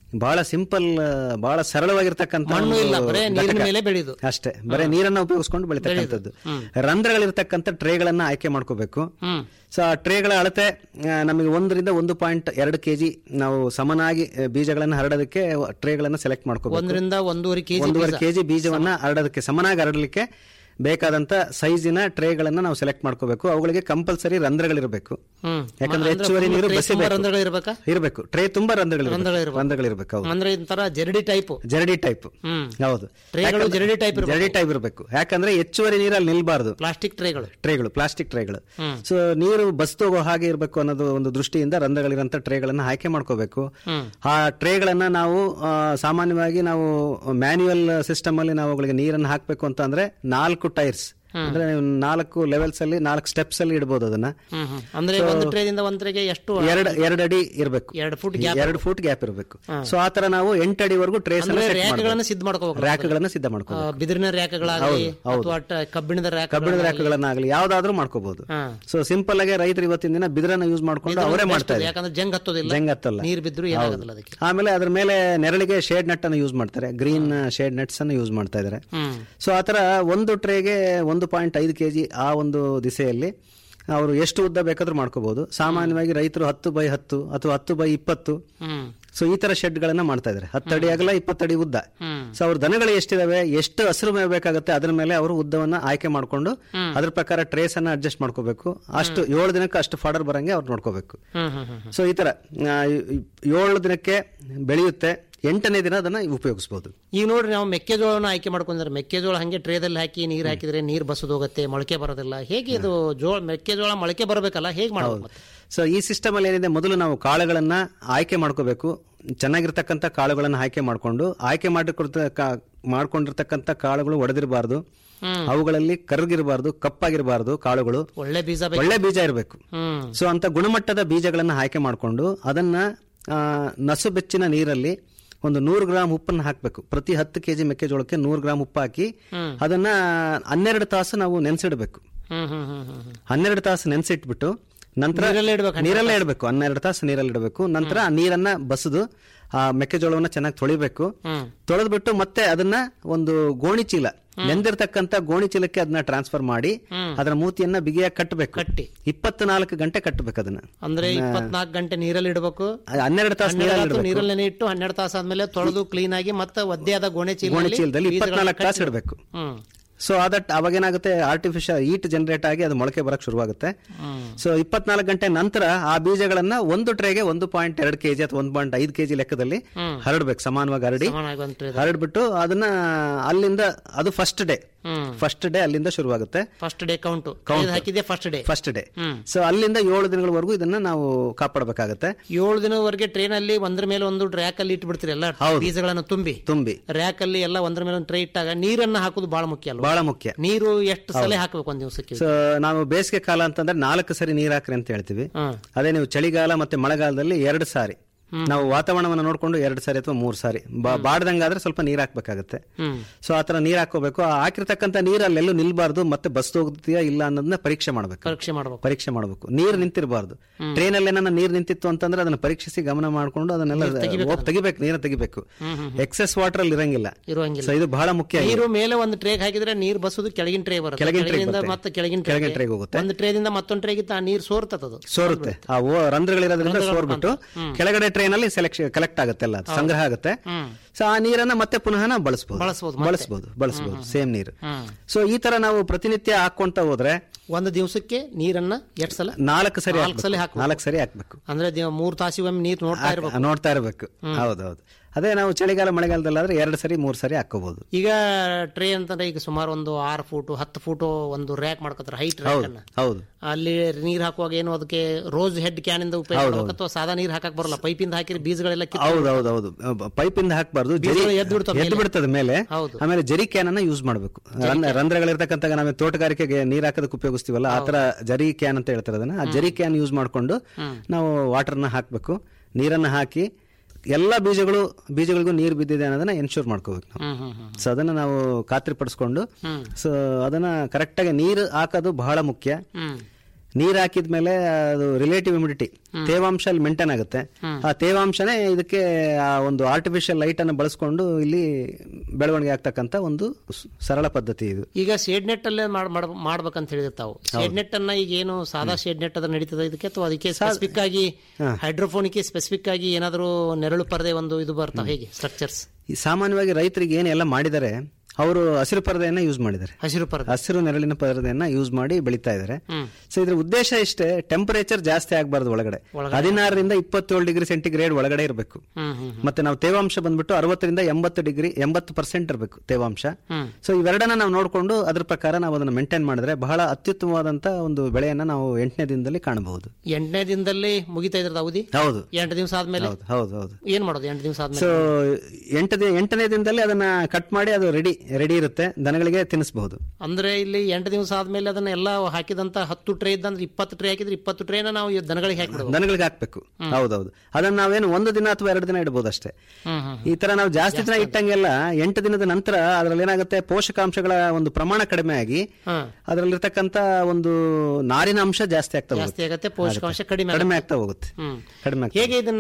ಬಹಳ ಸಿಂಪಲ್ ಬಹಳ ಸರಳವಾಗಿರ್ತಕ್ಕಂಥ ಮಣ್ಣು ಒಂದು ಇಲ್ಲ, ಬರೇ ನೀರಿನ ಘಟಕ. ಮೇಲೆ ಬೆಳೆಯುದು. ಅಷ್ಟೇ ಬರೇ ನೀರನ್ನ ಉಪಯೋಗಿಸ್ಕೊಂಡು ಬೆಳಿತಕ್ಕಂಥದ್ದು ರಂಧ್ರಗಳಿರ್ತಕ್ಕಂಥ ಟ್ರೇಗಳನ್ನ ಆಯ್ಕೆ ಮಾಡ್ಕೋಬೇಕು ಸೊ ಆ ಟ್ರೇಗಳ ಅಳತೆ ಆ, ನಮಗೆ ಒಂದರಿಂದ ಒಂದು ಪಾಯಿಂಟ್ ಎರಡು ಕೆಜಿ ನಾವು ಸಮನಾಗಿ ಆ, ಬೀಜಗಳನ್ನ ಹರಡೋದಕ್ಕೆ ಟ್ರೇಗಳನ್ನ ಸೆಲೆಕ್ಟ್ ಮಾಡ್ಕೋಬೇಕು ಒಂದರಿಂದ ಒಂದೂವರೆ ಕೆಜಿ ಒಂದೂವರೆ ಕೆಜಿ ಬೀಜವನ್ನ ಹರಡೋದಕ್ಕೆ ಸಮನಾಗಿ ಹರಡಲಿಕ್ಕೆ ಬೇಕಾದಂತ ಸೈಜಿನ ಟ್ರೇಗಳನ್ನ ನಾವು ಸೆಲೆಕ್ಟ್ ಮಾಡ್ಕೋಬೇಕು ಅವುಗಳಿಗೆ ಕಂಪಲ್ಸರಿ ರಂಧ್ರಗಳಿರಬೇಕು ಹ್ಮ್. ಯಾಕಂದ್ರೆ ಅಂದ್ರೆ ಹೆಚ್ಚುವರಿ full ನೀರು tray ತುಂಬಾ ಬಸಿಬೇಕು ರಂಧ್ರಗಳಿರ್ಬೇಕಾ? ಇರಬೇಕು ಟ್ರೇ ತುಂಬಾ ರಂಧ್ರಗಳಿರಬೇಕು ರಂಧ್ರಗಳಿರ್ಬೇಕು. ರಂಧ್ರಗಳಿರ್ಬೇಕು ಹೌದು ಅಂದ್ರೆ ಇಂತರ ಜರಡಿ ಟೈಪ್ ಜರಡಿ ಟೈಪ್ ಹ್ಮ್. ಹೌದು ಟ್ರೇಗಳು ಯಾಕಂದ್ರೆ- ಜರಡಿ type ಇರ್ಬೇಕು. ಜರಡಿ ಟೈಪ್ ಇರಬೇಕು ಯಾಕಂದ್ರೆ ಹೆಚ್ಚುವರಿ ನೀರಲ್ಲಿ ನಿಲ್ಬಾರ್ದು ಪ್ಲಾಸ್ಟಿಕ್ ಟ್ರೇಗಳು ಟ್ರೇಗಳು ಪ್ಲಾಸ್ಟಿಕ್ ಟ್ರೇಗಳು ಹ್ಮ್. ಸೊ ನೀರು ಬಸ್ತೋಗೋ ಹಾಗೆ ಇರಬೇಕು ಅನ್ನೋದು ಒಂದು ದೃಷ್ಟಿಯಿಂದ ರಂಧ್ರಗಳಿರಂತ ಟ್ರೇಗಳನ್ನ ಆಯ್ಕೆ ಮಾಡ್ಕೋಬೇಕು ಹ್ಮ್. ಆ ಟ್ರೇಗಳನ್ನ ನಾವು ಆ, ಸಾಮಾನ್ಯವಾಗಿ ನಾವು ಮ್ಯಾನ್ಯುಯಲ್ ಸಿಸ್ಟಮ್ ಅಲ್ಲಿ ನಾವು ಅವುಗಳಿಗೆ ನೀರನ್ನು ಹಾಕಬೇಕು ಅಂತ ಅಂದ್ರೆ ನಾಲ್ಕು ಟೈರ್ಸ್ ಅಂದ್ರೆ ನೀವು ನಾಲ್ಕು ಲೆವೆಲ್ಸ್ ಅಲ್ಲಿ ನಾಲ್ಕು ಸ್ಟೆಪ್ಸ್ ಅಲ್ಲಿ ಇಡಬಹುದು ಅದನ್ನ ಹ್ಮ್ ಹ್ಮ್. ಅಂದ್ರೆ So, ಒಂದು ಟ್ರೇದಿಂದ ಒಂದ್ ಟ್ರೇಗೆ ಎಷ್ಟು ಎರಡು ಎರಡು ಅಡಿ ಇರಬೇಕು ಎರಡು ಫುಟ್ ಗ್ಯಾಪ್ ಎರಡು ಫುಟ್ ಗ್ಯಾಪ್ ಇರಬೇಕು ಸೊ ಆತರ ನಾವು ಎಂಟು ಅಡಿವರೆಗೂ ಟ್ರೇಸ್ ಅಂದ್ರೆ ರ್ಯಾಕ್ಗಳನ್ನ ಸಿದ್ಧ ಮಾಡ್ಕೋಬೇಕು ರ್ಯಾಕ್ಗಳನ್ನ ಸಿದ್ಧ ಮಾಡ್ಕೋ ಬಿದಿರಿನ ರ್ಯಾಕ್ಗಳಾಗಲಿ ಹೌದು, ಹೌದು. ಅಥವಾ ಟ- ಕಬ್ಬಿಣದ ರ್ಯಾಕ್ ಕಬ್ಬಿಣದ ರ್ಯಾಕ್ಗಳನ್ನಾಗಲಿ ಯಾವ್ದಾದ್ರೂ ಮಾಡ್ಕೋಬಹುದು ಹಾ. ಸೊ ಸಿಂಪಲ್ ಆಗಿ ರೈತರು ಇವತ್ತಿನ ದಿನ ಬಿದಿರನ್ನ ಯೂಸ್ ಮಾಡ್ಕೊಂಡು ಅವರೇ ಮಾಡ್ತಾ ಇದ್ದಾರೆ ಯಾಕಂದ್ರೆ ಜಂಗ್ ಹತ್ತೋದಿಲ್ಲ ಜಂಗ್ ಹತ್ತಲ್ಲ ನೀರ್ ಬಿದ್ರು ಏನಾಗೋದಿಲ್ಲ ಅದಕ್ಕೆ ಆಮೇಲೆ ಅದ್ರ ಮೇಲೆ ನೆರಳಿಗೆ ಶೇಡ್ ನಟ್ ಅನ್ನು ಯೂಸ್ ಮಾಡ್ತಾರೆ ಗ್ರೀನ್ ಶೇಡ್ ನಟ್ಸ್ ಅನ್ನು ಯೂಸ್ ಮಾಡ್ತಾ ಇದ್ದಾರೆ ಹ್ಮ್ ಸೊ ಆತರ ಒಂದು ಟ್ರೇಗೆ ಒಂದು ಪಾಯಿಂಟ್ ಐದು ಕೆಜಿ ಆ ಒಂದು ದಿಸೆಯಲ್ಲಿ ಅವರು ಎಷ್ಟು ಉದ್ದ ಬೇಕಾದ್ರೂ ಮಾಡ್ಕೋಬಹುದು ಸಾಮಾನ್ಯವಾಗಿ ರೈತರು ಹತ್ತು ಬೈ ಹತ್ತು ಅಥವಾ ಹತ್ತು ಬೈ ಇಪ್ಪತ್ತು ಹ್ಮ್ ಸೊ ಈ ತರ ಶೆಡ್ ಗಳನ್ನ ಮಾಡ್ತಾ ಇದ್ದಾರೆ ಹತ್ತಡಿ ಅಗಲ ಇಪ್ಪತ್ತಡಿ ಉದ್ದ ಹ್ಮ್. ಸೊ ಅವ್ರ ದನಗಳು ಎಷ್ಟಿದಾವೆ ಎಷ್ಟು ಹಸಿರು ಮೇವು ಬೇಕಾಗುತ್ತೆ ಅದ್ರ ಮೇಲೆ ಅವರು ಉದ್ದವನ್ನ ಆಯ್ಕೆ ಮಾಡ್ಕೊಂಡು ಅದ್ರ ಪ್ರಕಾರ ಟ್ರೇಸ್ ಅನ್ನ ಅಡ್ಜಸ್ಟ್ ಮಾಡ್ಕೋಬೇಕು ಅಷ್ಟು ಏಳು ದಿನಕ್ಕೆ ಅಷ್ಟು ಫಾಡರ್ ಬರಂಗೆ ಅವ್ರು ನೋಡ್ಕೋಬೇಕು ಹ್ಮ್ ಹ್ಮ್ ಹ್ಮ್ ಸೊ ಈ ತರ ಆ, ಈ- ಏಳು ದಿನಕ್ಕೆ ಬೆಳೆಯುತ್ತೆ ಎಂಟನೇ ದಿನ ಅದನ್ನ ಉಪಯೋಗಿಸಬಹುದು ಈಗ ನೋಡ್ರಿ ನಾವು ಮೆಕ್ಕೆಜೋಳನ ಆಯ್ಕೆ ಮಾಡ್ಕೊಂಡ್ರೆ ಮೆಕ್ಕೆಜೋಳ ಹಂಗೆ ಟ್ರೇದಲ್ಲಿ ಹಾಕಿ ನೀರ್ ಹಾಕಿದ್ರೆ ನೀರ್ ಬಸದು ಹೋಗುತ್ತೆ ಮೊಳಕೆ ಬರೋದಿಲ್ಲ ಹೇಗೆ ಇದು ಜೋಳ ಮೆಕ್ಕೆಜೋಳ ಮೊಳಕೆ ಬರಬೇಕಲ್ಲ ಹೇಗೆ ಮಾಡ್ಬೇಕು ಮತ್ತೆ? ಸೊ ಈ ಸಿಸ್ಟಮ್ ಅಲ್ಲಿ ಏನಿದೆ ಮೊದಲು ನಾವು ಕಾಳುಗಳನ್ನ ಆಯ್ಕೆ ಮಾಡ್ಕೋಬೇಕು ಚೆನ್ನಾಗಿರ್ತಕ್ಕಂಥ ಕಾಳುಗಳನ್ನ ಆಯ್ಕೆ ಮಾಡ್ಕೊಂಡು ಆಯ್ಕೆ ಮಾಡಿಕೊಡ್ತ ಕಾ- ಮಾಡ್ಕೊಂಡಿರ್ತಕ್ಕಂಥ ಕಾಳುಗಳು ಒಡೆದಿರಬಾರ್ದು ಅವುಗಳಲ್ಲಿ ಕರ್ಗಿರಬಾರ್ದು ಕಪ್ಪಾಗಿರಬಾರ್ದು ಕಾಳುಗಳು ಒಳ್ಳೆ ಬೀಜ ಬೇಕು ಒಳ್ಳೆ ಬೀಜ ಇರಬೇಕು ಹ್ಮ್ ಸೊ ಅಂತ ಗುಣಮಟ್ಟದ ಬೀಜಗಳನ್ನ ಆಯ್ಕೆ ಮಾಡಿಕೊಂಡು ಅದನ್ನ ಆ, ನಸು ಬೆಚ್ಚಿನ ನೀರಲ್ಲಿ ಒಂದು ನೂರು ಗ್ರಾಮ್ ಉಪ್ಪನ್ನು ಹಾಕಬೇಕು ಪ್ರತಿ ಹತ್ತು ಕೆಜಿ ಮೆಕ್ಕೆಜೋಳಕ್ಕೆ ನೂರು ಗ್ರಾಮ್ ಉಪ್ಪು ಹಾಕಿ ಅದನ್ನ ಹನ್ನೆರಡು ತಾಸು ನಾವು ನೆನೆಸಿಡಬೇಕು ಹ್ಮ್ ಹ್ಮ್ ಹ್ಮ್ ಹ್ಮ್ ಹ್ಮ್. ಹನ್ನೆರಡು ತಾಸು ನೆನೆಸಿಟ್ಬಿಟ್ಟು ನಂತರ ನೀರಲ್ಲೇ ಇಡ್ಬೇಕು, ನೀರಲ್ಲೇ ಇಡಬೇಕು ಹನ್ನೆರಡು ತಾಸು ನೀರಲ್ಲಿ ಇಡಬೇಕು ನಂತರ ಆ ನೀರನ್ನ ಬಸದು ಆ ಮೆಕ್ಕೆಜೋಳವನ್ನ ಚೆನ್ನಾಗಿ ತೊಳಿಬೇಕು ತೊಳೆದ್ಬಿಟ್ಟು ಮತ್ತೆ ಅದನ್ನ ಒಂದು ಗೋಣಿ ಚೀಲ ನೆಂದಿರ್ತಕ್ಕಂಥ ಗೋಣಿ ಚೀಲಕ್ಕೆ ಅದನ್ನ ಟ್ರಾನ್ಸ್ಫರ್ ಮಾಡಿ ಅದರ ಮೂತಿಯನ್ನ ಬಿಗಿಯಾಗಿ ಕಟ್ಟಬೇಕು ಕಟ್ಟಿ. ಇಪ್ಪತ್ನಾಲ್ಕು ಗಂಟೆ ಕಟ್ಟಬೇಕು ಅದನ್ನ ಅಂದ್ರೆ ಇಪ್ಪತ್ನಾಲ್ಕು ಗಂಟೆ ನೀರಲ್ಲಿ ಇಡಬೇಕು ಹನ್ನೆರಡು ತಾಸು ನೀರಲ್ಲಿ ಹನ್ನೆರಡು ಇಡಬೇಕು ನೀರಲ್ಲೇ ಇಟ್ಟು ಹನ್ನೆರಡು ತಾಸು ಆದ್ಮೇಲೆ ತೊಳೆದು ಕ್ಲೀನ್ ಆಗಿ ಮತ್ತೆ ಒದ್ದೆಯಾದ ಗೋಣೆ ಚೀಲ ಗೋಣಿ ಚೀಲದಲ್ಲಿ ಇಪ್ಪತ್ನಾಲ್ಕು ತಾಸು ಇಡಬೇಕು ಹ್ಮ್ ಸೊ ಅದಟ್ ಅವಾಗೇನಾಗುತ್ತೆ ಆರ್ಟಿಫಿಷಿಯಲ್ ಈಟ್ ಜನರೇಟ್ ಆಗಿ ಅದು ಮೊಳಕೆ ಬರಕ್ ಶುರುವಾಗುತ್ತೆ ಸೊ ಇಪ್ಪತ್ನಾಲ್ಕು ಗಂಟೆ ನಂತರ ಆ ಬೀಜಗಳನ್ನ ಒಂದು ಟ್ರೇಗೆ ಒಂದು ಪಾಯಿಂಟ್ ಎರಡು ಕೆಜಿ ಅಥವಾ ಒಂದು ಪಾಯಿಂಟ್ ಐದು ಕೆಜಿ ಲೆಕ್ಕದಲ್ಲಿ ಹರಡ್ಬೇಕು ಸಮಾನವಾಗಿ ಹರಡಿ ಸಮಾನಾಗಿ ಒಂದ್ tray ದಾಗ. ಹರಡ್ಬಿಟ್ಟು ಅದನ್ನ ಅಲ್ಲಿಂದ ಅದು ಫಸ್ಟ್ ಡೇ ಹ್ಮ್ ಫಸ್ಟ್ ಡೇ ಅಲ್ಲಿಂದ ಶುರುವಾಗುತ್ತೆ ಫಸ್ಟ್ ಡೇ ಕೌಂಟ್ ಹಾಕಿದೆ ಫಸ್ಟ್ ಡೇ ಫಸ್ಟ್ ಡೇ ಹ್ಮ್. ಸೊ ಅಲ್ಲಿಂದ ಏಳು ದಿನಗಳವರೆಗೂ ಇದನ್ನ ನಾವು ಕಾಪಾಡಬೇಕಾಗತ್ತೆ ಏಳು ದಿನವರೆಗೆ ಟ್ರೈನ್ ಅಲ್ಲಿ ಒಂದ್ರ ಮೇಲೆ ಒಂದು ರ್ಯಾಕ್ ಅಲ್ಲಿ ಇಟ್ಬಿಡ್ತೀರಿ ಎಲ್ಲ ಹೌದು. ಬೀಜಗಳನ್ನು ತುಂಬಿ ತುಂಬಿ ರ್ಯಾಕ್ ಅಲ್ಲಿ ಎಲ್ಲ ಒಂದ್ರ ಮೇಲೆ ಒಂದು ಟ್ರೇ ಇಟ್ಟಾಗ ನೀರನ್ನ ಹಾಕೋದು ಬಹಳ ಮುಖ್ಯ ಅಲ್ವಾ ಬಹಳ ಮುಖ್ಯ ನೀರು ಎಷ್ಟು ಸಲ ಹಾಕಬೇಕು ಒಂದ್ ದಿವಸಕ್ಕೆ ಸೊ ನಾವು ಬೇಸಿಗೆ ಕಾಲ ಅಂತಂದ್ರೆ ನಾಲ್ಕು ಸರಿ ನೀರ್ ಹಾಕ್ರಿ ಅಂತ ಹೇಳ್ತೀವಿ ಹ್ಮ್. ಅದೇ ನೀವು ಚಳಿಗಾಲ ಮತ್ತೆ ಮಳೆಗಾಲದಲ್ಲಿ ಎರಡು ಸಾರಿ ನಾವು ವಾತಾವರಣವನ್ನು ನೋಡ್ಕೊಂಡು ಎರಡು ಸಾರಿ ಅಥವಾ ಮೂರು ಸಾರಿ ಬಾ- ಬಾಡ್ದಂಗಾದ್ರೆ ಸ್ವಲ್ಪ ನೀರ್ ಹಾಕ್ಬೇಕಾಗತ್ತೆ ಹ್ಮ್ ಸೊ ಆತರ ನೀರ್ ಹಾಕೋಬೇಕು ಆ ಹಾಕಿರ್ತಕ್ಕಂಥ ನೀರ್ ಅಲ್ಲೆಲ್ಲೂ ನಿಲ್ಬಾರ್ದು ಮತ್ತೆ ಬಸ್ ಹೋಗ್ತೀಯಾ ಇಲ್ಲ ಅನ್ನೋದನ್ನ ಪರೀಕ್ಷೆ ಮಾಡಬೇಕು ಪರೀಕ್ಷೆ ಮಾಡ್ಬೇಕು ಪರೀಕ್ಷೆ ಮಾಡಬೇಕು ನೀರ್ ನಿಂತಿರಬಾರ್ದು ಟ್ರೈನ್ ಅಲ್ಲಿ ಏನಾನ ನೀರ್ ನಿಂತಿತ್ತು ಅಂತಂದ್ರೆ ಅದನ್ನ ಪರೀಕ್ಷಿಸಿ ಗಮನ ಮಾಡ್ಕೊಂಡು ಅದನ್ನೆಲ್ಲ ಹೋಗ್ ತೆಗಿಬೇಕು ನೀರನ್ನ ತೆಗಿಬೇಕು ಎಕ್ಸೆಸ್ ವಾಟರ್ ಅಲ್ಲಿ ಇರಂಗಿಲ್ಲ ಇರುವಂಗಿಲ್ಲ ಸೊ ಇದು ಬಹಳ ಮುಖ್ಯ ನೀರು ಮೇಲೆ ಒಂದು ಟ್ರೇಗ್ ಹಾಕಿದ್ರೆ ನೀರು ಬಸೋದು ಕೆಳಗಿನ ಟ್ರೇ ಬರುತ್ತೆ ಕೆಳಗಿನ tray ಕೆಳಗಿನಿಂದ ಬರುತ್ತೆ. ಮತ್ತೆ ಕೆಳಗಿನ ಕೆಳಗಿನ tray ಗೆ ಹೋಗುತ್ತೆ. ಒಂದು ಟ್ರೇದಿಂದ ಮತ್ತೊಂದು ಟ್ರೇಗೆ ಆ ನೀರು ಸೋರ್ತದದು ಸೋರುತ್ತೆ ಆ ಓ ರಂಧ್ರಗಳಿರೋದ್ರಿಂದ ಸೋರ್ಬಿಟ್ಟು ಕೆಳಗಡೆ ಟ್ರೈನ್ ಅಲ್ಲಿ ಸೆಲೆಕ್ಷನ್ ಕಲೆಕ್ಟ್ ಆಗುತ್ತೆ ಅಲ್ಲ ಅದು ಸಂಗ್ರಹ ಆಗುತ್ತೆ ಸೊ ಆ ನೀರನ್ನ ಮತ್ತೆ ಪುನಃ ನಾವು ಬಳಸಬಹುದು ಬಳಸ್ಬೋದು ಬಳಸಬಹುದು ಬಳಸಬಹುದು ಸೇಮ್ ನೀರು ಸೊ ಈ ತರ ನಾವು ಪ್ರತಿನಿತ್ಯ ಹಾಕೊಂತ ಹೋದ್ರೆ ಒಂದು ದಿವಸಕ್ಕೆ ನೀರನ್ನ ಎಷ್ಟು ಸಲ ನಾಲ್ಕು ಸರಿ ನಾಲ್ಕು ಸಲ ಹಾಕ್ಬೇಕು. ನಾಲ್ಕು ಸರಿ ಹಾಕ್ಬೇಕು ಅಂದ್ರೆ ದಿನ- ಮೂರ್ ತಾಸಿಗೊಮ್ಮೆ ನೀರು ನೋಡ್ತಾ ಇರ್ಬೇಕು ನೋಡ್ತಾ ಇರಬೇಕು ಹೌದೌದು ಅದೇ ನಾವು ಚಳಿಗಾಲ ಮಳೆಗಾಲದಲ್ಲಾದ್ರೆ ಎರಡು ಸರಿ ಮೂರು ಸರಿ ಹಾಕೋಬಹುದು ಈಗ ಟ್ರೇ ಅಂತಂದ್ರೆ ಈಗ ಸುಮಾರು ಒಂದು ಆರು ಫೂಟು ಹತ್ತು ಫೂಟು ಒಂದು ರ್ಯಾಕ್ ಮಾಡ್ಕೊತಾರೆ ಹೈಟ್ ರ್ಯಾಕ್ ಹೌದು ಅನ್ನ ಹೌದು ಅಲ್ಲಿ ನೀರ್ ಹಾಕುವಾಗ ಏನು ಅದಕ್ಕೆ ರೋಸ್ ಹೆಡ್ ಕ್ಯಾನ್ ಇಂದ ಉಪಯೋಗ ಮಾಡ್ಬೇಕು ಅಥವಾ ಸಾದಾ ನೀರ್ ಹಾಕಕ್ ಬರಲ್ಲ ಪೈಪಿಂದ ಹಾಕಿದ್ರೆ ಬೀಜಗಳೆಲ್ಲ ಕಿತ್ತು ಹೌದು ಹೌದು ಹೌದು ಪೈಪ್ ಇಂದ ಹಾಕ್ಬಾರ್ದು ಜರಿ ಬೀಜಗಳು ಎದ್ದು ಬಿಡ್ತಾವೆ ಎದ್ದು ಬಿಡ್ತದ ಮೇಲೆ ಹೌದು. ಆಮೇಲೆ ಜರಿ ಕ್ಯಾನ್ ಅನ್ನ ಯೂಸ್ ಮಾಡಬೇಕು ರಂಧ್ರಗಳಿರ್ತಕ್ಕಂಥ ನಾವು ತೋಟಗಾರಿಕೆಗೆ ನೀರ್ ಹಾಕೋದಕ್ಕೆ ಉಪಯೋಗಿಸ್ತೀವಲ್ಲ ಆ ತರ ಜರಿ ಕ್ಯಾನ್ ಅಂತ ಹೇಳ್ತಾರೆ ಅದನ್ನ ಆ ಜರಿ ಕ್ಯಾನ್ ಯೂಸ್ ಮಾಡ್ಕೊಂಡು ನಾವು ವಾಟರ್ನ ಹಾಕ್ಬೇಕು ನೀರನ್ನ ಹಾಕಿ ಎಲ್ಲ ಬೀಜಗಳು ಬೀಜಗಳಿಗೂ ನೀರು ಬಿದ್ದಿದೆ ಅನ್ನೋದನ್ನ ಎನ್ಶೂರ್ ಮಾಡ್ಕೋಬೇಕು ನಾವು ಹ್ಮ್ ಹ್ಮ್ ಹ್ಮ್ ಸೊ ಅದನ್ನ ನಾವು ಖಾತ್ರಿ ಪಡಿಸ್ಕೊಂಡು ಸೊ ಅದನ್ನ ಕರೆಕ್ಟಾಗಿ ನೀರು ಹಾಕೋದು ಬಹಳ ಮುಖ್ಯ ಹ್ಮ್ ನೀರ್ ಹಾಕಿದ್ಮೇಲೆ ಅದು ರಿಲೇಟಿವ್ ಇಮ್ಯುನಿಟಿ ತೇವಾಂಶ ಅಲ್ಲಿ ಮೇಂಟೈನ್ ಆಗುತ್ತೆ ಆ ತೇವಾಂಶನೇ ಇದಕ್ಕೆ ಆ ಒಂದು ಆರ್ಟಿಫಿಷಿಯಲ್ ಲೈಟ್ ಅನ್ನು ಬಳಸ್ಕೊಂಡು ಇಲ್ಲಿ ಬೆಳವಣಿಗೆ ಆಗ್ತಕ್ಕಂತ ಒಂದು ಸ್- ಸರಳ ಪದ್ಧತಿ ಇದು ಈಗ ಶೇಡ್ ನೆಟ್ ಅಲ್ಲೇ ಮಾಡ್- ಮಾಡ್- ಮಾಡ್ಬೇಕಂತ ಹೇಳಿದ್ರೆ ತಾವು ಶೇಡ್ ನೆಟ್ ಅನ್ನ ಈಗ ಏನು ಸಾದಾ ಶೇಡ್ ನೆಟ್ ಅದ ನಡೀತದ ಇದಕ್ಕೆ ಅಥವಾ ಅದಕ್ಕೆ ಸ್ಪೆಸಿಫಿಕ್ ಆಗಿ ಹೈಡ್ರೋಫೋನಿಕ್ ಸ್ಪೆಸಿಫಿಕ್ ಆಗಿ ಏನಾದರೂ ನೆರಳು ಪರದೆ ಒಂದು ಇದು ಬರ್ತಾವ ಹೇಗೆ ಸ್ಟ್ರಕ್ಚರ್ಸ್ ಈ ಸಾಮಾನ್ಯವಾಗಿ ರೈತರಿಗೆ ಏನೆಲ್ಲ ಮಾಡಿದ್ದಾರೆ ಅವರು ಹಸಿರು ಪರದೆಯನ್ನ ಯೂಸ್ ಮಾಡಿದ್ದಾರೆ ಹಸಿರು ಪರದೆ ಹಸಿರು ನೆರಳಿನ ಪರದೆಯನ್ನ ಯೂಸ್ ಮಾಡಿ ಬೆಳೀತಾ ಇದ್ದಾರೆ ಸೊ ಇದ್ರ ಉದ್ದೇಶ ಇಷ್ಟೇ ಟೆಂಪರೇಚರ್ ಜಾಸ್ತಿ ಆಗಬಾರ್ದು ಒಳಗಡೆ ಹದಿನಾರರಿಂದ ಇಪ್ಪತ್ತೇಳು ಡಿಗ್ರಿ ಸೆಂಟಿಗ್ರೇಡ್ ಒಳಗಡೆ ಇರಬೇಕು ಹ್ಮ್ ಹ್ಮ್ ಮತ್ತೆ ನಾವು ತೇವಾಂಶ ಬಂದ್ಬಿಟ್ಟು ಅರವತ್ತರಿಂದ ಎಂಬತ್ತು ಡಿಗ್ರಿ ಎಂಬತ್ತು ಪರ್ಸೆಂಟ್ ಇರಬೇಕು ತೇವಾಂಶ ಸೊ ಇವೆರಡನ್ನ ನಾವು ನೋಡಿಕೊಂಡು ಅದ್ರ ಪ್ರಕಾರ ನಾವು ಅದನ್ನ ಮೇಂಟೈನ್ ಮಾಡಿದ್ರೆ ಬಹಳ ಅತ್ಯುತ್ತಮವಾದಂತ ಒಂದು ಬೆಳೆಯನ್ನ ನಾವು ಎಂಟನೇ ದಿನದಲ್ಲಿ ಕಾಣಬಹುದು ಎಂಟನೇ ದಿನದಲ್ಲಿ ಮುಗಿತಾ ಇದ್ರದ ಅವಧಿ ಹೌದು ಎಂಟು ದಿವಸ ಆದ್ಮೇಲೆ ಹೌದು ಹೌದು ಹೌದು ಏನ್ ಮಾಡೋದು ಎಂಟು ದಿವಸ ಆದ್ಮೇಲೆ ಸೊ ಎಂಟು ದಿ- ಎಂಟನೇ ದಿನದಲ್ಲಿ ಅದನ್ನ ಕಟ್ ಮಾಡಿ ಅದು ರೆಡಿ ರೆಡಿ ಇರುತ್ತೆ ದನಗಳಿಗೆ ತಿನ್ನಿಸಬಹುದು ಅಂದ್ರೆ ಇಲ್ಲಿ ಎಂಟು ದಿವಸ ಆದ್ಮೇಲೆ ಅದನ್ನ ಎಲ್ಲ ಹಾಕಿದಂತ ಹತ್ತು ಟ್ರೇ ಇದ್ದಂದ್ರೆ ಇಪ್ಪತ್ತು ಟ್ರೇ ಹಾಕಿದ್ರೆ ಇಪ್ಪತ್ತು ಟ್ರೇನ ನಾವು ಈ ದನಗಳಿಗೆ ಹಾಕಿಬಿಡೋದು ದನಗಳಿಗೆ ಹಾಕ್ಬೇಕು ಹೌದೌದು ಅದನ್ನ ನಾವೇನು ಒಂದು ದಿನ ಅಥವಾ ಎರಡು ದಿನ ಇಡಬಹುದು ಅಷ್ಟೇ ಹ್ಮ್ ಹ್ಮ್ ಈ ತರ ನಾವು ಜಾಸ್ತಿ ದಿನ ಇಟ್ಟಂಗೆಲ್ಲ ಎಂಟು ದಿನದ ನಂತರ ಅದರಲ್ಲಿ ಏನಾಗುತ್ತೆ ಪೋಷಕಾಂಶಗಳ ಒಂದು ಪ್ರಮಾಣ ಕಡಿಮೆ ಆಗಿ ಹಾ. ಅದರಲ್ಲಿರ್ತಕ್ಕಂತ ಒಂದು ನಾರಿನ ಅಂಶ ಜಾಸ್ತಿ ಆಗ್ತಾ ಜಾಸ್ತಿ ಹೋಗುತ್ತೆ ಆಗತ್ತೆ ಪೋಷಕಾಂಶ ಕಡಿಮೆ ಕಡಿಮೆ ಆಗುತ್ತೆ. ಆಗ್ತಾ ಹೋಗುತ್ತೆ ಹ್ಮ್ ಕಡಿಮೆ ಆಗ್ತಾ ಹೇಗೆ ಇದನ್ನ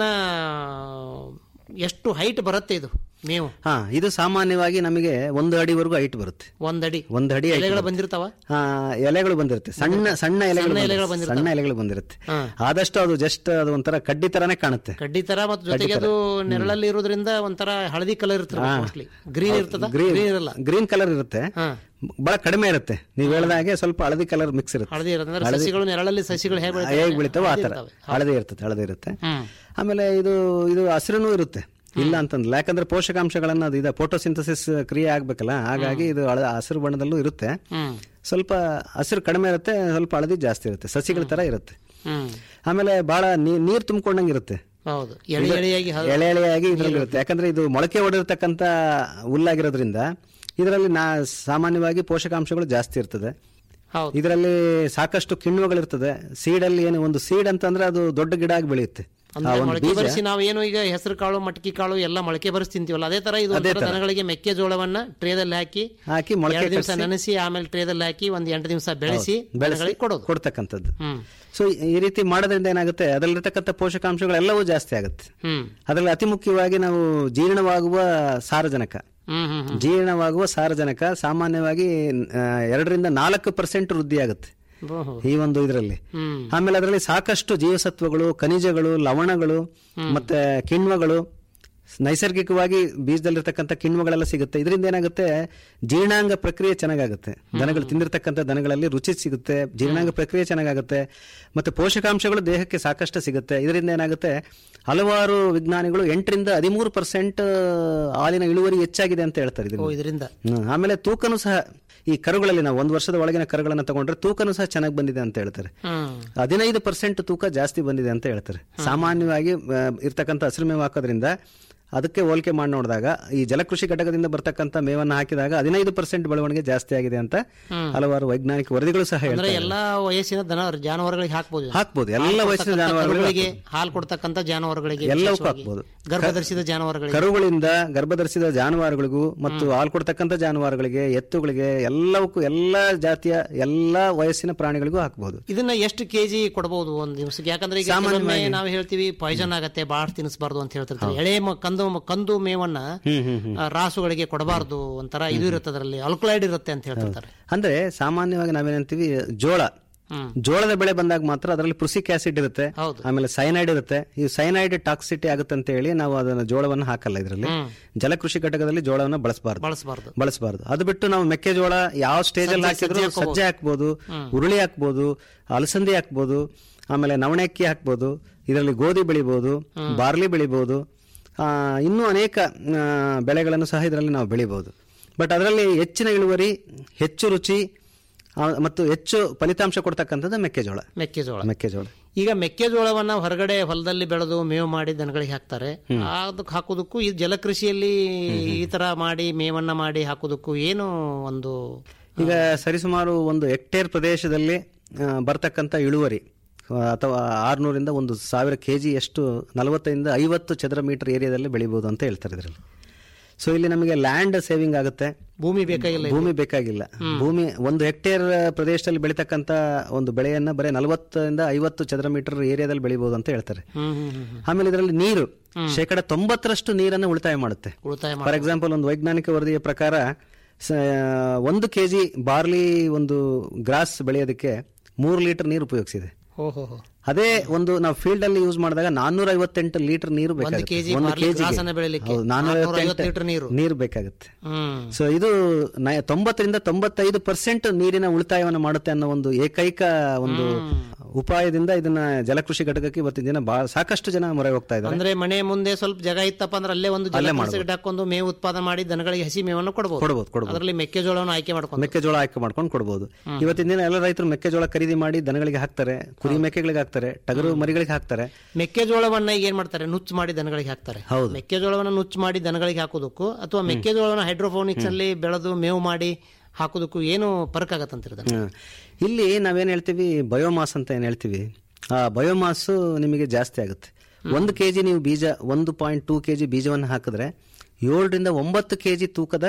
ಎಷ್ಟು ಹೈಟ್ ಬರುತ್ತೆ ಇದು ಮೇವು ಹಾ ಇದು ಸಾಮಾನ್ಯವಾಗಿ ನಮಗೆ ಒಂದು ಅಡಿವರೆಗೂ ಹೈಟ್ ಬರುತ್ತೆ ಒಂದಡಿ ಒಂದು ಅಡಿ height ಎಲೆಗಳು ಬರುತ್ತೆ. ಬಂದಿರ್ತಾವ ಹಾ, ಎಲೆಗಳು ಬಂದಿರುತ್ತೆ ಸಣ್ಣ ಸಣ್ಣ ಎಲೆಗಳು ಸಣ್ಣ ಎಲೆಗಳು ಬಂದಿರುತ್ತೆ. ಬಂದಿರ್ತವೆ. ಸಣ್ಣ ಎಲೆಗಳು ಬಂದಿರುತ್ತೆ ಹಾ. ಆದಷ್ಟು ಅದು ಜಸ್ಟ್ ಅದು ಒಂಥರ ಕಡ್ಡಿ ತರಾನೇ ಕಾಣುತ್ತೆ ಕಡ್ಡಿ ತರ ಮತ್ತು ಜೊತೆಗೆ ಅದು ನೆರಳಲ್ಲಿ ಇರೋದ್ರಿಂದ ಒಂಥರ ಹಳದಿ ಕಲರ್ ಇರ್ತದೆ ಮೋಸ್ಟ್ಲಿ ಗ್ರೀನ್ ಇರ್ತದ ಗ್ರೀನ್ ಇರಲ್ಲ ಗ್ರೀನ್ ಕಲರ್ ಇರುತ್ತೆ ಹಾ. ಬಹಳ ಕಡಿಮೆ ಇರುತ್ತೆ ನೀವು ಹೇಳ್ದ ಹಾಗೆ ಸ್ವಲ್ಪ ಹಳದಿ ಕಲರ್ ಮಿಕ್ಸ್ ಇರುತ್ತೆ ಹಳದಿ ಇರುತ್ತೆ ಅಂದ್ರೆ ಸಸಿಗಳು ನೆರಳಲ್ಲಿ ಸಸಿಗಳು ಹೇಗೆ ಬೆಳಿತಾವೆ? ಹೇಗೆ ಬೆಳಿತಾವೋ ಆ ಹಳದಿ ತರ ಇರ್ತವೆ. ಹಳದಿ ಇರ್ತದೆ ಹಳದಿ ಇರುತ್ತೆ ಹ್ಮ್ ಆಮೇಲೆ ಇದು ಇದು ಹಸಿರುನೂ ಇರುತ್ತೆ ಇಲ್ಲ ಅಂತಂದ್ರೆ ಯಾಕಂದ್ರೆ ಪೋಷಕಾಂಶಗಳನ್ನ ಅದು ಇದೆ ಫೋಟೋಸಿಂಥಸಿಸ್ ಕ್ರಿಯೆ ಆಗ್ಬೇಕಲ್ಲ ಹಾಗಾಗಿ ಇದು ಹಳ- ಹಸಿರು ಬಣ್ಣದಲ್ಲೂ ಇರುತ್ತೆ ಹ್ಮ್ ಸ್ವಲ್ಪ ಹಸಿರು ಕಡಿಮೆ ಇರುತ್ತೆ ಸ್ವಲ್ಪ ಹಳದಿ ಜಾಸ್ತಿ ಇರುತ್ತೆ ಸಸಿಗಳ ತರ ಇರುತ್ತೆ ಹ್ಮ್ ಆಮೇಲೆ ಬಹಳ ನೀರ್ ತುಂಬಿಕೊಂಡಂಗೆ ಇರುತ್ತೆ ಹೌದು ಎಳೆ ಎಳೆಯಾಗಿ ಹ- ಎಳೆ ಎಳೆಯಾಗಿ ಇದರಲ್ಲಿ ಇರುತ್ತೆ ಯಾಕಂದ್ರೆ ಇದು ಮೊಳಕೆ ಹೊಡಿರ್ತಕ್ಕಂಥ ಹುಲ್ಲಾಗಿರೋದ್ರಿಂದ ಇದರಲ್ಲಿ ನಾ ಸಾಮಾನ್ಯವಾಗಿ ಪೋಷಕಾಂಶಗಳು ಜಾಸ್ತಿ ಇರ್ತದೆ ಹೌದು ಇದರಲ್ಲಿ ಸಾಕಷ್ಟು ಕಿಣ್ವಗಳಿರ್ತದೆ ಸೀಡಲ್ಲಿ ಏನು ಒಂದು ಸೀಡ್ ಅಂತಂದ್ರೆ ಅದು ದೊಡ್ಡ ಗಿಡ ಆಗಿ ಬೆಳೆಯುತ್ತೆ ಆ ಅಂದ್ರೆ ಒಂದು ಮೊಳಕೆ ಬೀಜ ಬರಿಸಿ ನಾವು ಏನು ಈಗ ಹೆಸರು ಕಾಳು ಮಟಕಿ ಕಾಳು ಎಲ್ಲ ಮೊಳಕೆ ಬರಿಸಿ ತಿಂತೀವಲ್ಲ ಅದೇ ತರ ಇದು ಅದೇ ಒಂಥರ ತರ. ದನಗಳಿಗೆ ಮೆಕ್ಕೆಜೋಳವನ್ನ ಟ್ರೇದಲ್ಲಿ ಹಾಕಿ ಹಾಕಿ ಮೊಳಕೆ ಎರಡು ದಿವಸ ಕಟ್ಸಿ ನೆನೆಸಿ ಆಮೇಲೆ ಟ್ರೇದಲ್ಲಿ ಹಾಕಿ ಒಂದ್ ಎಂಟು ದಿವಸ ಬೆಳೆಸಿ ಬೆಳೆಸಿ ದನಗಳಿಗೆ ಕೊಡೋದು ಕೊಡ್ತಕ್ಕಂಥದ್ದು ಹ್ಮ್ ಸೊ ಈ ರೀತಿ ಮಾಡೋದ್ರಿಂದ ಏನಾಗುತ್ತೆ ಅದರಲ್ಲಿರ್ತಕ್ಕಂಥ ಪೋಷಕಾಂಶಗಳೆಲ್ಲವೂ ಜಾಸ್ತಿ ಆಗುತ್ತೆ ಹ್ಮ್ ಅದರಲ್ಲಿ ಅತಿ ಮುಖ್ಯವಾಗಿ ನಾವು ಜೀರ್ಣವಾಗುವ ಸಾರಜನಕ ಹ್ಮ್ ಹ್ಮ್ ಹ್ಮ್ ಜೀರ್ಣವಾಗುವ ಸಾರಜನಕ ಸಾಮಾನ್ಯವಾಗಿ ಆ, ಎರಡರಿಂದ ನಾಲ್ಕು ಪರ್ಸೆಂಟ್ ವೃದ್ಧಿ ಆಗುತ್ತೆ ಓಹೋ. ಈ ಒಂದು ಇದರಲ್ಲಿ ಹ್ಮ್ ಆಮೇಲೆ ಅದರಲ್ಲಿ ಸಾಕಷ್ಟು ಜೀವಸತ್ವಗಳು ಖನಿಜಗಳು ಲವಣಗಳು ಮತ್ತೆ ಕಿಣ್ವಗಳು ನೈಸರ್ಗಿಕವಾಗಿ ಬೀಜದಲ್ಲಿರ್ತಕ್ಕಂಥ ಕಿಣ್ವಗಳೆಲ್ಲ ಸಿಗುತ್ತೆ ಇದರಿಂದ ಏನಾಗುತ್ತೆ ಜೀರ್ಣಾಂಗ ಪ್ರಕ್ರಿಯೆ ಚೆನ್ನಾಗಾಗುತ್ತೆ ದನಗಳು ತಿಂದಿರ್ತಕ್ಕಂಥ ದನಗಳಲ್ಲಿ ರುಚಿ ಸಿಗುತ್ತೆ ಜೀರ್ಣಾಂಗ ಪ್ರಕ್ರಿಯೆ ಚೆನ್ನಾಗಾಗುತ್ತೆ ಮತ್ತೆ ಪೋಷಕಾಂಶಗಳು ದೇಹಕ್ಕೆ ಸಾಕಷ್ಟು ಸಿಗುತ್ತೆ ಇದರಿಂದ ಏನಾಗುತ್ತೆ ಹಲವಾರು ವಿಜ್ಞಾನಿಗಳು ಎಂಟರಿಂದ ಹದಿಮೂರು ಪರ್ಸೆಂಟ್ ಹಾಲಿನ ಇಳುವರಿ ಹೆಚ್ಚಾಗಿದೆ ಅಂತ ಹೇಳ್ತಾರೆ ಓ ಇದರಿಂದ ಇದರಿಂದ ಹ್ಮ್. ಆಮೇಲೆ ತೂಕನೂ ಸಹ ಈ ಕರುಗಳಲ್ಲಿ ನಾವು ಒಂದು ವರ್ಷದ ಒಳಗಿನ ಕರುಗಳನ್ನ ತಗೊಂಡ್ರೆ ತೂಕನೂ ಸಹ ಚೆನ್ನಾಗಿ ಬಂದಿದೆ ಅಂತ ಹೇಳ್ತಾರೆ ಹ್ಮ್ ಹದಿನೈದು ಪರ್ಸೆಂಟ್ ತೂಕ ಜಾಸ್ತಿ ಬಂದಿದೆ ಅಂತ ಹೇಳ್ತಾರೆ ಸಾಮಾನ್ಯವಾಗಿ ಆ, ಇರ್ತಕ್ಕಂಥ ಹಸಿರು ಮೇವು ಹಾಕೋದ್ರಿಂದ ಅದಕ್ಕೆ ಹೋಲಿಕೆ ಮಾಡಿ ನೋಡಿದಾಗ ಈ ಜಲಕೃಷಿ ಘಟಕದಿಂದ ಬರ್ತಕ್ಕಂಥ ಮೇವನ್ನ ಹಾಕಿದಾಗ ಹದಿನೈದು ಪರ್ಸೆಂಟ್ ಬೆಳವಣಿಗೆ ಜಾಸ್ತಿ ಆಗಿದೆ ಅಂತ ಹಲವಾರು ವೈಜ್ಞಾನಿಕ ವರದಿಗಳು ಸಹ ಅಂದ್ರೆ ಹೇಳ್ತಾರೆ ಎಲ್ಲಾ ವಯಸ್ಸಿನ ದನ ಜಾನುವಾರುಗಳಿಗೆ ಹಾಕ್ಬೋದು ಹಾಕ್ಬೋದು ಎಲ್ಲ ಹಾಲು ವಯಸ್ಸಿನ ಕೊಡ್ತಕ್ಕಂಥ ಜಾನುವಾರುಗಳಿಗೆ ಕರುಗಳಿಗೆ ಹಾಲು ಕೊಡ್ತಕ್ಕಂಥ ಜಾನುವಾರುಗಳಿಗೆ ಎಲ್ಲವಕ್ಕೂ ವಿಶೇಷವಾಗಿ. ಹಾಕ್ಬೋದು. ಗರ್ಭಧರಿಸಿದ ಜಾನುವಾರುಗಳಿಗೆ ಕರುಗಳಿಂದ ಗರ್ಭಧರಿಸಿದ ಜಾನುವಾರುಗಳಿಗೂ ಮತ್ತು ಹಾಲು ಕೊಡ್ತಕ್ಕಂಥ ಜಾನುವಾರುಗಳಿಗೆ ಎತ್ತುಗಳಿಗೆ ಎಲ್ಲವಕ್ಕೂ ಎಲ್ಲಾ ಜಾತಿಯ ಎಲ್ಲಾ ವಯಸ್ಸಿನ ಪ್ರಾಣಿಗಳಿಗೂ ಹಾಕಬಹುದು ಇದನ್ನ ಎಷ್ಟು ಕೆಜಿ ಕೊಡಬಹುದು ಒಂದ್ ದಿವಸಕ್ಕೆ ಯಾಕಂದ್ರೆ ಈಗ ಕೆಲವೊಮ್ಮೆ ನಾವು ಹೇಳ್ತೀವಿ ಪಾಯ್ಸನ್ ಆಗತ್ತೆ ಬಾಳ್ ತಿನ್ನಿಸಬಾರ್ದು ಅಂತ ಹೇಳ್ತಿರ್ತೀವಿ ಎಳೆ ಮ- ಕಂದು ಕಂದು ಮೇವನ್ನ ಆ, ರಾಸುಗಳಿಗೆ ಕೊಡಬಾರ್ದು ಒಂಥರ ಇದು ಇರುತ್ತೆ ಅದರಲ್ಲಿ ಅಲ್ಕೊಲೈಡ್ ಇರುತ್ತೆ ಅಂತ ಹೇಳ್ತಿರ್ತಾರೆ ಅಂದ್ರೆ ಸಾಮಾನ್ಯವಾಗಿ ನಾವೇನಂತೀವಿ ಜೋಳ ಹ್ಮ್. ಜೋಳದ ಬೆಳೆ ಬಂದಾಗ ಮಾತ್ರ ಅದರಲ್ಲಿ ಪೃಸಿಕ್ ಆಸಿಡ್ ಇರುತ್ತೆ ಹೌದು. ಆಮೇಲೆ ಸೈನೈಡ್ ಇರುತ್ತೆ ಈ ಸೈನೈಡ್ ಟಾಕ್ಸಿಟಿ ಆಗುತ್ತೆ ಅಂತ ಹೇಳಿ ನಾವು ಅದನ್ನ ಜೋಳವನ್ನು ಹಾಕಲ್ಲ ಇದರಲ್ಲಿ ಹ್ಮ್. ಜಲಕೃಷಿ ಘಟಕದಲ್ಲಿ ಜೋಳವನ್ನು ಬಳಸಬಾರ್ದು ಬಳಸಬಾರ್ದು ಬಳಸಬಾರ್ದು ಅದು ಬಿಟ್ಟು ನಾವು ಮೆಕ್ಕೆಜೋಳ ಯಾವ ಸ್ಟೇಜ್ ಅಲ್ಲಿ ಸಜ್ಜೆ- ಹಾಕಿದ್ರು ಸಜ್ಜೆ ಸಜ್ಜೆ ಹಾಕ್ಬೋದು ಉರುಳಿ ಹಾಕ್ಬೋದು ಅಲಸಂದಿ ಹಾಕ್ಬೋದು ಆಮೇಲೆ ನವಣೆ ಅಕ್ಕಿ ಹಾಕ್ಬೋದು ಇದರಲ್ಲಿ ಗೋಧಿ ಬೆಳಿಬೋದು ಬಾರ್ಲಿ ಬೆಳಿಬೋದು ಆ, ಇನ್ನೂ ಅನೇಕ ಆ, ಬೆಳೆಗಳನ್ನು ಸಹ ಇದರಲ್ಲಿ ನಾವು ಬೆಳಿಬೋದು ಬಟ್ ಅದರಲ್ಲಿ ಹೆಚ್ಚಿನ ಇಳುವರಿ ಹೆಚ್ಚು ರುಚಿ ಆ, ಮತ್ತು ಹೆಚ್ಚು ಫಲಿತಾಂಶ ಕೊಡ್ತಕ್ಕಂಥದ್ದು ಮೆಕ್ಕೆಜೋಳ ಮೆಕ್ಕೆಜೋಳ ಮೆಕ್ಕೆಜೋಳ ಈಗ ಮೆಕ್ಕೆಜೋಳವನ್ನ ಹೊರಗಡೆ ಹೊಲದಲ್ಲಿ ಬೆಳೆದು ಮೇವು ಮಾಡಿ ದನಗಳಿಗೆ ಹಾಕ್ತಾರೆ ಅದಕ್ಕೆ ಹಾಕೋದಕ್ಕೂ ಈ ಜಲಕೃಷಿಯಲ್ಲಿ ಈ ತರ ಮಾಡಿ ಮೇವನ್ನ ಮಾಡಿ ಹಾಕೋದಕ್ಕೂ ಏನು ಒಂದು ಈಗ ಸರಿಸುಮಾರು ಒಂದು ಹೆಕ್ಟೇರ್ ಪ್ರದೇಶದಲ್ಲಿ ಆ, ಬರ್ತಕ್ಕಂಥ ಇಳುವರಿ ಆ, ಅಥವಾ ಆರ್ನೂರಿಂದ ಒಂದು ಸಾವಿರ ಕೆ ಜಿ ಎಷ್ಟು ನಲವತ್ತೈದಿಂದ ಐವತ್ತು ಚದರ ಮೀಟರ್ ಏರಿಯಾದಲ್ಲಿ ಬೆಳಿಬೋದು ಅಂತ ಹೇಳ್ತಾರೆ ಇದರಲ್ಲಿ ಸೊ ಇಲ್ಲಿ ನಮಗೆ ಲ್ಯಾಂಡ್ ಸೇವಿಂಗ್ ಆಗುತ್ತೆ ಭೂಮಿ ಬೇಕಾಗಿಲ್ಲ ಭೂಮಿ ಬೇಕಾಗಿಲ್ಲ ಭೂಮಿ ಒಂದು ಹೆಕ್ಟೇರ್ ಪ್ರದೇಶದಲ್ಲಿ ಬೆಳೀತಕ್ಕಂತ ಒಂದು ಬೆಳೆಯನ್ನ ಬರೀ ನಲವತ್ತರಿಂದ ಐವತ್ತು ಚದರ ಮೀಟರ್ ಏರಿಯಾದಲ್ಲಿ ಬೆಳಿಬಹುದು ಅಂತ ಹೇಳ್ತಾರೆ ಹ್ಮ್ ಹ್ಮ್ ಹ್ಮ್ ಹ್ಮ್. ಆಮೇಲೆ ಇದರಲ್ಲಿ ನೀರು ಶೇಕಡ ತೊಂಬತ್ತರಷ್ಟು ನೀರನ್ನು ಉಳಿತಾಯ ಮಾಡುತ್ತೆ ಉಳಿತಾಯ ಮಾಡ ಫಾರ್ ಎಕ್ಸಾಂಪಲ್ ಒಂದು ವೈಜ್ಞಾನಿಕ ವರದಿಯ ಪ್ರಕಾರ ಸ- ಒಂದು ಕೆಜಿ ಬಾರ್ಲಿ ಒಂದು ಗ್ರಾಸ್ ಬೆಳೆಯೋದಕ್ಕೆ ಮೂರು ಲೀಟರ್ ನೀರು ಉಪಯೋಗಿಸಿದೆ ಹೋ ಹೋ ಹೋ ಅದೇ ಒಂದು ನಾವು ಫೀಲ್ಡ್ ಅಲ್ಲಿ ಯೂಸ್ ಮಾಡಿದಾಗ ನಾನ್ನೂರ ಐವತ್ತೆಂಟು ಲೀಟರ್ ನೀರು ಬೇಕಾಗುತ್ತೆ ಕೆಜಿ ಒಂದು barley ಕೆಜಿಗೆ ಗ್ರಾಸನ್ನ ಬೆಳಿಲಿಕ್ಕೆ ನಾನ್ನೂರ 450 ಲೀಟರ್ ನೀರು. ನೀರು ಬೇಕಾಗುತ್ತೆ ಹ್ಮ್ ಸೊ ಇದು ನ- ತೊಂಬತ್ತರಿಂದ ತೊಂಬತ್ತೈದು ಪರ್ಸೆಂಟ್ ನೀರಿನ ಉಳಿತಾಯವನ್ನು ಮಾಡುತ್ತೆ ಅನ್ನೋ ಒಂದು ಏಕೈಕ ಒಂದು ಉಪಾಯದಿಂದ ಇದನ್ನ ಜಲಕೃಷಿ ಘಟಕಕ್ಕೆ ಇವತ್ತಿನ ದಿನ ಬಹಳ ಸಾಕಷ್ಟು ಜನ ಮೊರೆ ಹೋಗ್ತಾ ಇದ್ದಾರೆ ಅಂದ್ರೆ ಮನೆ ಮುಂದೆ ಸ್ವಲ್ಪ ಜಾಗ ಇತ್ತಪ್ಪ ಅಂದ್ರೆ ಅಲ್ಲೇ ಒಂದು ಜಲಕೃಷಿ ಗಿಡ ಹಾಕೊಂಡು ಮೇವು ಉತ್ಪಾದನೆ ಮಾಡಿ ದನಗಳಿಗೆ ಹಸಿ ಮೇವನ್ನು ಕೊಡಬಹುದು ಕೊಡ್ಬೋದು ಕೊಡ್ಬೋದು ಅದರಲ್ಲಿ ಮೆಕ್ಕೆಜೋಳವನ್ನು ಆಯ್ಕೆ ಮಾಡ್ಕೊಂಡು ಮೆಕ್ಕೆಜೋಳ ಆಯ್ಕೆ ಮಾಡ್ಕೊಂಡು ಕೊಡ್ಬೋದು ಇವತ್ತಿನ ದಿನ ಎಲ್ಲ ರೈತರು ಮೆಕ್ಕೆಜೋಳ ಖರೀದಿ ಮಾಡಿ ದನಗಳಿಗೆ ಹಾಕ್ತಾರೆ ಕುರಿ ಮೇಕೆಗಳಿಗೆ ಹಾಕ್ತಾರೆ ಟಗರು ಮರಿಗಳಿಗೆ ಹಾಕ್ತಾರೆ ಮೆಕ್ಕೆಜೋಳವನ್ನ ಈಗ ಏನ್ ಮಾಡ್ತಾರೆ ನುಚ್ಚು ಮಾಡಿ ದನಗಳಿಗೆ ಹಾಕ್ತಾರೆ ಹೌದು. ಮೆಕ್ಕೆಜೋಳವನ್ನ ನುಚ್ಚು ಮಾಡಿ ದನಗಳಿಗೆ ಹಾಕೋದಕ್ಕೂ ಅಥವಾ ಮೆಕ್ಕೆಜೋಳವನ್ನ ಹೈಡ್ರೋಫೋನಿಕ್ಸ್ ಅಲ್ಲಿ ಬೆಳೆದು ಮೇವು ಮಾಡಿ ಹಾಕೋದಕ್ಕೂ ಏನು ಫರಕ್ ಆಗತ್ತಂತೀರ ಹ್ಮ್. ಇಲ್ಲಿ ನಾವೇನ್ ಹೇಳ್ತೀವಿ ಬಯೋಮಾಸ್ ಅಂತ ಏನ್ ಹೇಳ್ತೀವಿ ಆ ಬಯೋಮಾಸ್ ನಿಮಗೆ ಜಾಸ್ತಿ ಆಗುತ್ತೆ ಒಂದು ಕೆಜಿ ನೀವು ಬೀಜ ಒಂದು ಪಾಯಿಂಟ್ ಟೂ ಕೆಜಿ ಬೀಜವನ್ನು ಹಾಕಿದ್ರೆ ಏಳರಿಂದ ಒಂಬತ್ತು ಕೆಜಿ ತೂಕದ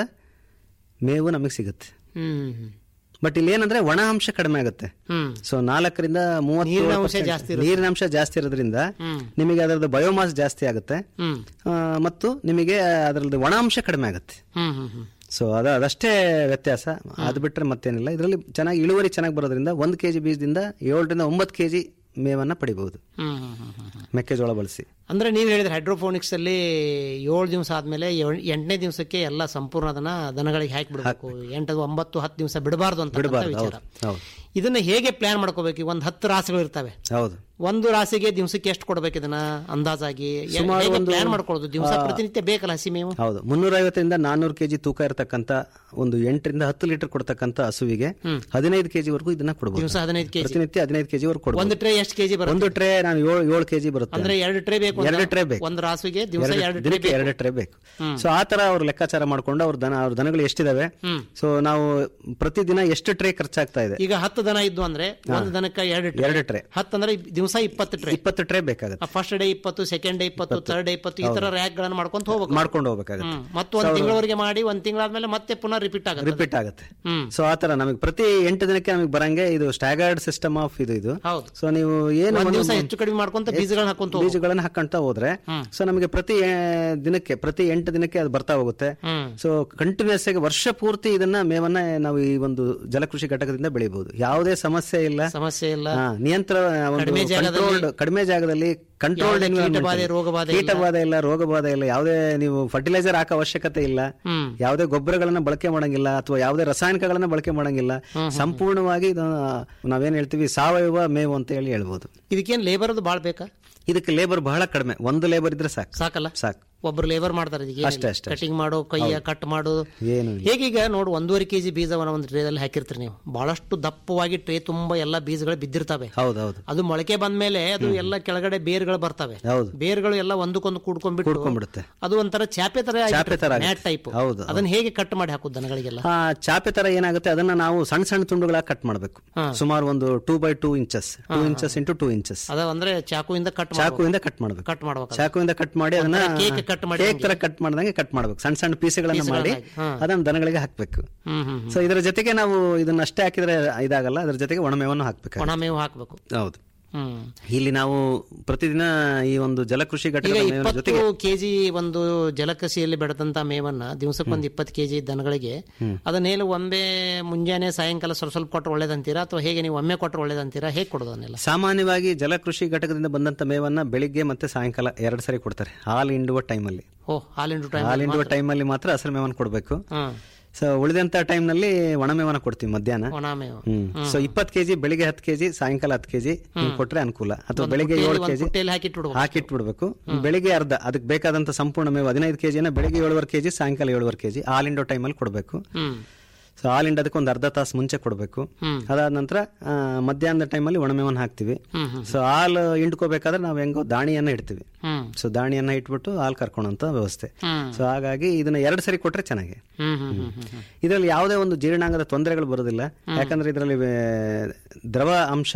ಮೇವು ನಮಗೆ ಸಿಗುತ್ತೆ ಹ್ಮ್ ಬಟ್ ಇಲ್ಲಿ ಏನಂದ್ರೆ ಒಣ ಅಂಶ ಕಡಿಮೆ ಆಗುತ್ತೆ ಹ್ಮ್ ಸೊ ನಾಲ್ಕರಿಂದ ಮೂವತ್ತು ನೀರಿನ ಅಂಶ ಜಾಸ್ತಿ ಇರುತ್ತೆ. ನೀರಿನ ಅಂಶ ಜಾಸ್ತಿ ಇರೋದ್ರಿಂದ ಹ್ಮ್. ನಿಮಗೆ ಅದರದ್ದು ಬಯೋಮಾಸ್ ಜಾಸ್ತಿ ಆಗುತ್ತೆ ಹ್ಮ್ ಆ, ಮತ್ತು ನಿಮಗೆ ಅದರದ್ದು ಒಣ ಅಂಶ ಕಡಿಮೆ ಆಗುತ್ತೆ ಹ್ಮ್ ಹ್ಮ್ ಹ್ಮ್ ಸೊ ಅದ ಅದಷ್ಟೇ ವ್ಯತ್ಯಾಸ ಅದು ಬಿಟ್ರೆ ಮತ್ತೇನಿಲ್ಲ ಇದರಲ್ಲಿ ಚೆನ್ನಾಗಿ ಇಳುವರಿ ಚೆನ್ನಾಗಿ ಬರೋದ್ರಿಂದ ಒಂದು ಕೆಜಿ ಬೀಜದಿಂದ ಏಳರಿಂದ ಒಂಬತ್ತು ಕೆಜಿ ಮೇವನ್ನ ಪಡಿಬಹುದು ಹ್ಮ್ ಹ್ಮ್ ಹ್ಮ್ ಹ್ಮ್ ಹ್ಮ್. ಮೆಕ್ಕೆಜೋಳ ಬಳಸಿ ಅಂದ್ರೆ ನೀವು ಹೇಳಿದ್ರೆ ಹೈಡ್ರೋಫೋನಿಕ್ಸ್ ಅಲ್ಲಿ ಏಳು ದಿವಸ ಆದ್ಮೇಲೆ ಏಳ್- ಎಂಟನೇ ದಿವಸಕ್ಕೆ ಎಲ್ಲ ಸಂಪೂರ್ಣ ಅದನ್ನ ದನಗಳಿಗೆ ಹಾಕಿ ಬಿಡಬೇಕು ಎಂಟು ಒಂಬತ್ತು ಹತ್ತು ದಿವಸ ಬಿಡಬಾರ್ದು ಅಂತ ಬಿಡಬಾರ್ದು ವಿಚಾರ ಹೌದು ಹೌದು ಇದನ್ನ ಹೇಗೆ ಪ್ಲಾನ್ ಮಾಡ್ಕೋಬೇಕು ಈಗ ಒಂದ್ ಹತ್ತು ರಾಸುಗಳು ಇರ್ತವೆ ಹೌದು ಒಂದು ರಾಸಿಗೆ ದಿವಸಕ್ಕೆ ಎಷ್ಟು ಕೊಡ್ಬೇಕು ಇದನ್ನ ಅಂದಾಜಾಗಿ ಸುಮಾರು ಹೇಗೆ ಒಂದು- ಪ್ಲಾನ್ ಮಾಡ್ಕೊಳ್ಳೋದು ದಿವಸ ಆ, ಪ್ರತಿನಿತ್ಯ ಬೇಕಲ್ಲ ಹಸಿ ಮೇವು ಹೌದು ಮುನ್ನೂರ ಐವತ್ತರಿಂದ ನಾನ್ನೂರು ಕೆಜಿ ತೂಕ ಇರತಕ್ಕಂತ ಒಂದು ಎಂಟರಿಂದ ಹತ್ತು ಲೀಟರ್ ಕೊಡ್ತಕ್ಕಂತ ಹಸುವಿಗೆ ಹದಿನೈದು ಕೆಜಿ ವರೆಗೂ ಇದನ್ನ ಕೊಡಬಹುದು ದಿವಸ ಹದಿನೈದು ಕೆಜಿ ಪ್ರತಿನಿತ್ಯ ಹದಿನೈದು ಕೆಜಿ ವರೆಗೂ ಕೊಡಬಹುದು ಒಂದು ಟ್ರೇ ಎಷ್ಟು ಕೆಜಿ ಬರುತ್ತೆ ಒಂದು ಟ್ರೇ ನಾನು ಏಳು ಏಳು ಕೆಜಿ ಬರುತ್ತೆ ಅಂದ್ರೆ ಎರಡು ಟ್ರೇ ಬೇಕು ಎರಡು ಟ್ರೇ ಬೇಕು ಒಂದು ರಾಸುಗೆ ದಿವಸ ಎರಡು- ಎರಡು ಟ್ರೇ ದಿನಕ್ಕೆ ಎರಡು ಟ್ರೇ ಬೇಕು ಸೊ ಆ ತರ ಅವ್ರು ಲೆಕ್ಕಾಚಾರ ಮಾಡ್ಕೊಂಡು ಅವ್ರ ದನ ಅವ್ರ ದನಗಳು ಎಷ್ಟಿದಾವೆ ಸೊ ನಾವು ಪ್ರತಿದಿನ ಎಷ್ಟು ಟ್ರೇ ಖರ್ಚಾಗ್ತಾ ಇದೆ ಈಗ ಹತ್ತು ದನ ಇದ್ದು ಅಂದ್ರೆ ಒಂದು ದನಕ್ಕೆ ಎರಡು ಟ್ರೇ ಎರಡು ಟ್ರೇ ಹತ್ತು ಅಂದ್ರೆ ದಿವಸ ಇಪ್ಪತ್ತು ಟ್ರೇ ಇಪ್ಪತ್ತು ಟ್ರೇ ಬೇಕಾಗುತ್ತೆ ಫಸ್ಟ್ ಡೇ ಇಪ್ಪತ್ತು ಸೆಕೆಂಡ್ ಡೇ ಇಪ್ಪತ್ತು ಥರ್ಡ್ ಡೇ ಇಪ್ಪತ್ತು ಈ ತರ ರ್ಯಾಕ್ ಗಳನ್ನ ಮಾಡ್ಕೊಂತ ಹೋಗ್ಬೇಕು ಮಾಡ್ಕೊಂಡು ಹೋಗ್ಬೇಕಾಗುತ್ತೆ ಹ್ಮ್. ಮತ್ತು ಒಂದ್ ತಿಂಗಳವರೆಗೆ ಮಾಡಿ ಒಂದ್ ತಿಂಗಳಾದ್ಮೇಲೆ ಮತ್ತೆ ಪುನಃ ರಿಪೀಟ್ ಆಗುತ್ತೆ ರಿಪೀಟ್ ಆಗುತ್ತೆ ಹ್ಮ್. ಸೊ ಆ ತರ ನಮಗೆ ಪ್ರತಿ ಎಂಟು ದಿನಕ್ಕೆ ನಮಗೆ ಬರಂಗೆ ಇದು ಸ್ಟ್ಯಾಗರ್ಡ್ ಸಿಸ್ಟಮ್ ಆಫ್ ಇದು ಇದು ಹೌದು ಸೊ ನೀವು ಏನು ಒಂದ್ ಒಂದು- ದಿವಸ ಹೆಚ್ಚು ಕಡಿಮೆ ಮಾಡ್ಕೊಂತ ಬೀಜಗಳನ್ನ ಹಾಕೊಂತ ಹೋಗ್ಬೇಕು. ಬೀಜಗಳನ್ನ ಹಾಕೊಂತ ಹೋದ್ರೆ ಸೊ ನಮಗೆ ಪ್ರತಿ ಆ, ದಿನಕ್ಕೆ ಪ್ರತಿ ಎಂಟು ದಿನಕ್ಕೆ ಅದು ಬರ್ತಾ ಹೋಗುತ್ತೆ ಹ್ಮ್. ಸೊ ಕಂಟಿನ್ಯೂಸ್ ಆಗಿ ವರ್ಷ ಪೂರ್ತಿ ಇದನ್ನ ಮೇವನ್ನ ನಾವು ಈ ಒಂದು ಜಲಕೃಷಿ ಘಟಕದಿಂದ ಬೆಳಿಬಹುದು ಯಾವುದೇ ಸಮಸ್ಯೆ ಇಲ್ಲ ಸಮಸ್ಯೆ ಇಲ್ಲ ಹಾ, ನಿಯಂತ್ರ ಒಂದು ಕಡಿಮೆ ಜಾಗದಲ್ಲಿ- controlled- ಕಡಿಮೆ ಜಾಗದಲ್ಲಿ ಕಂಟ್ರೋಲ್ಡ್ ಯಾವುದೇ ಕೀಟಬಾಧೆ, ರೋಗಬಾಧೆ ಇಲ್ಲ. ಕೀಟಬಾಧೆ ಇಲ್ಲ ರೋಗಬಾಧೆ ಇಲ್ಲ ಯಾವುದೇ ನೀವು ಫರ್ಟಿಲೈಸರ್ ಹಾಕೋ ಅವಶ್ಯಕತೆ ಇಲ್ಲ ಹ್ಮ್. ಯಾವುದೇ ಗೊಬ್ಬರಗಳನ್ನ ಬಳಕೆ ಮಾಡಂಗಿಲ್ಲ ಅಥವಾ ಯಾವುದೇ ರಾಸಾಯನಿಕಗಳನ್ನ ಬಳಕೆ ಮಾಡಂಗಿಲ್ಲ ಸಂಪೂರ್ಣವಾಗಿ ಇದು ನಾವೇನ್ ಹೇಳ್ತೀವಿ ಸಾವಯವ ಮೇವು ಅಂತ ಹೇಳಿ ಹೇಳ್ಬೋದು ಇದಕ್ಕೇನ್ ಲೇಬರ್ ಬಾಳ್ ಬೇಕಾ ಇದಕ್ಕೆ ಲೇಬರ್ ಬಹಳ ಕಡಿಮೆ ಒಂದು ಲೇಬರ್ ಇದ್ರೆ ಸಾಕು ಸಾಕಲ್ಲ ಸಾಕು ಒಬ್ರು ಲೇಬರ್ ಮಾಡ್ತಾರೆ ಇದಕ್ಕೆ ಅಷ್ಟೇ, ಅಷ್ಟೇ, ಕಟಿಂಗ್ ಮಾಡೋ ಕೈಯ ಕಟ್ ಮಾಡೋ ಏನು ಇಲ್ಲ. ಹೇಗೀಗ ನೋಡು ಒಂದೂವರೆ ಕೆಜಿ ಬೀಜವನ್ನ ಒಂದು ಟ್ರೇದಲ್ಲಿ ಹಾಕಿರ್ತೀರಿ ನೀವು ಬಹಳಷ್ಟು ದಪ್ಪವಾಗಿ ಟ್ರೇ ತುಂಬಾ ಎಲ್ಲ ಬೀಜಗಳು ಬಿದ್ದಿರ್ತವೆ ಹೌದೌದು ಅದು ಮೊಳಕೆ ಬಂದ್ಮೇಲೆ ಅದು ಎಲ್ಲ ಕೆಳಗಡೆ ಬೇರ್ಗಳು ಬರ್ತವೆ ಹೌದು ಬೇರ್ಗಳು ಎಲ್ಲ ಒಂದಕ್ಕೊಂದು ಕೂಡ್ಕೊಂಡ್ಬಿಟ್ಟು ಕೂಡ್ಕೊಂಡ್ಬಿಡುತ್ತೆ ಅದು ಒಂಥರ ಚಾಪೆ ತರ ಚಾಪೆ ತರ ಮ್ಯಾಟ್ ಟೈಪ್ ಹೌದು, ಅದನ್ನ ಹೇಗೆ ಕಟ್ ಮಾಡಿ ಹಾಕುದು ದನಗಳಿಗೆಲ್ಲ ಆ ಚಾಪೆ ತರ ಏನಾಗುತ್ತೆ ಅದನ್ನ ನಾವು ಸಣ್ಣ ಸಣ್ಣ ತುಂಡುಗಳಾಗಿ ಕಟ್ ಮಾಡಬೇಕು ಸುಮಾರು ಒಂದು two by two inches two inches into two inches ಅದ ಅಂದ್ರೆ ಚಾಕುವಿಂದ ಕಟ್ ಚಾಕುವಿಂದ ಕಟ್ ಮಾಡಬೇಕು ಕಟ್ ಮಾಡ್ಬೇಕು ಚಾಕುವಿಂದ ಕಟ್ ಮಾಡಿ ಅದನ್ನ ಕೇಕ್ ಕಟ್ ಮಾಡಿ ಕೇಕ್ ತರ ಕಟ್ ಮಾಡ್ದಂಗೆ ಕಟ್ ಮಾಡ್ಬೇಕು ಸಣ್ಣ ಸಣ್ಣ ಪೀಸ್ಗಳನ್ನ ಮಾಡಿ ಹಾ. ಅದನ್ನ ದನಗಳಿಗೆ ಹಾಕ್ಬೇಕು ಹ್ಮ್ ಹ್ಮ್ ಸೊ ಇದರ ಜೊತೆಗೆ ನಾವು ಇದನ್ನ ಅಷ್ಟೇ ಹಾಕಿದ್ರೆ ಇದಾಗಲ್ಲ ಅದರ ಜೊತೆಗೆ ಒಣಮೇವನ್ನು ಹಾಕ್ಬೇಕು ಒಣ ಮೇವು ಹಾಕ್ಬೇಕು ಹೌದು ಹ್ಮ್ ಇಲ್ಲಿ ನಾವು ಪ್ರತಿದಿನ ಈ ಒಂದು ಜಲಕೃಷಿ ಈಗ ಘಟಕದ ಮೇವಿನ ಇಪ್ಪತ್ತು ಜೊತೆಗೆ ಕೆಜಿ ಒಂದು ಜಲಕಸಿಯಲ್ಲಿ ಬೆಳೆದಂತ ಮೇವನ್ನ ದಿವಸಕ್ಕೊಂದು ಇಪ್ಪತ್ತು ಕೆಜಿ ದನಗಳಿಗೆ ಅದನ್ನೇನು ಒಮ್ಮೆ ಮುಂಜಾನೆ ಸಾಯಂಕಾಲ ಸ್ವಲ್ಪ ಸ್ವಲ್ಪ ಕೊಟ್ಟರೆ ಒಳ್ಳೇದಂತೀರಾ ಅಥವಾ ಹೇಗೆ ನೀವು ಒಮ್ಮೆ ಕೊಟ್ಟರೆ ಒಳ್ಳೇದಂತೀರಾ ಹೇಗೆ ಕೊಡೋದು ಅದನ್ನೆಲ್ಲ ಸಾಮಾನ್ಯವಾಗಿ ಜಲಕೃಷಿ ಘಟಕದಿಂದ ಬಂದಂತ ಮೇವನ್ನ ಬೆಳಿಗ್ಗೆ ಮತ್ತೆ ಸಾಯಂಕಾಲ ಎರಡು ಸರಿ ಕೊಡ್ತಾರೆ ಹಾಲು ಹಿಂಡುವ ಟೈಮಲ್ಲಿ ಓ ಹಾಲಿನ ಟೈಮ್ ಹಾಲು ಹಿಂಡುವ ಟೈಮಲ್ಲಿ ಮಾತ್ರ ಹಸಿರು ಮೇವನ್ನು ಕೊಡಬೇಕು ಹ್ಮ್ ಸೊ ಉಳಿದಂತ ಟೈಮ್ನಲ್ಲಿ ಒಣಮೇವನ್ನ ಕೊಡ್ತೀವಿ ಮಧ್ಯಾಹ್ನ ಒಣ ಮೇವು ಹ್ಮ್ ಸೊ ಇಪ್ಪತ್ತು ಕೆಜಿ ಬೆಳಿಗ್ಗೆ ಹತ್ತು ಕೆಜಿ ಸಾಯಂಕಾಲ ಹತ್ತು ಕೆಜಿ ಕೊಟ್ರೆ ಅನುಕೂಲ ಅಥವಾ ಬೆಳಿಗ್ಗೆ ಏಳು ಒಂದು ಕೆಜಿ ಪುಟ್ಟಿಯಲ್ಲಿ ಹಾಕಿಟ್ಟು ಹಾಕಿಟ್ಬಿಡ್ಬೇಕು ಬೆಳಿಗ್ಗೆ ಅರ್ಧ ಅದಕ್ಕೆ ಬೇಕಾದಂತ ಸಂಪೂರ್ಣ ಮೇವು ಹದಿನೈದು ಕೆಜಿನ ಬೆಳಿಗ್ಗೆ ಏಳುವರೆ ಕೆಜಿ ಸಾಯಂಕಾಲ ಏಳುವರೆ ಕೆಜಿ ಹಾಲಿಂಡೋ ಟೈಮಲ್ಲಿ ಕೊಡಬೇಕು ಹ್ಮ್ ಸೊ ಹಾಲಿಂಡ ಅದಕ್ಕೆ ಒಂದು ಅರ್ಧ ತಾಸು ಮುಂಚೆ ಕೊಡಬೇಕು ಅದಾದ ನಂತರ ಆ, ಮಧ್ಯಾಹ್ನದ ಟೈಮಲ್ಲಿ ಒಣಮೇವನ್ನ ಹಾಕ್ತಿವಿ ಸೊ ಹಾಲು ಹಿಂಡ್ಕೋಬೇಕಾದ್ರೆ ನಾವು ಹೆಂಗೋ ದಾಣಿಯನ್ನ ಇಡ್ತೀವಿ ಹ್ಮ್ ಸೊ ದಾಣಿಯನ್ನ ಇಟ್ಬಿಟ್ಟು ಹಾಲು ಕರ್ಕೊಳಂತ ವ್ಯವಸ್ಥೆ ಹ್ಮ್. ಸೊ ಹಾಗಾಗಿ ಇದನ್ನ ಎರಡು ಸರಿ ಕೊಟ್ರೆ ಚೆನ್ನಾಗಿ ಹ್ಮ್ ಹ್ಮ್ ಹ್ಮ್ ಹ್ಮ್ ಹ್ಮ್ ಇದರಲ್ಲಿ ಯಾವುದೇ ಒಂದು ಜೀರ್ಣಾಂಗದ ತೊಂದರೆಗಳು ಬರೋದಿಲ್ಲ ಯಾಕಂದ್ರೆ ಇದರಲ್ಲಿ ದ್ರವ ಅಂಶ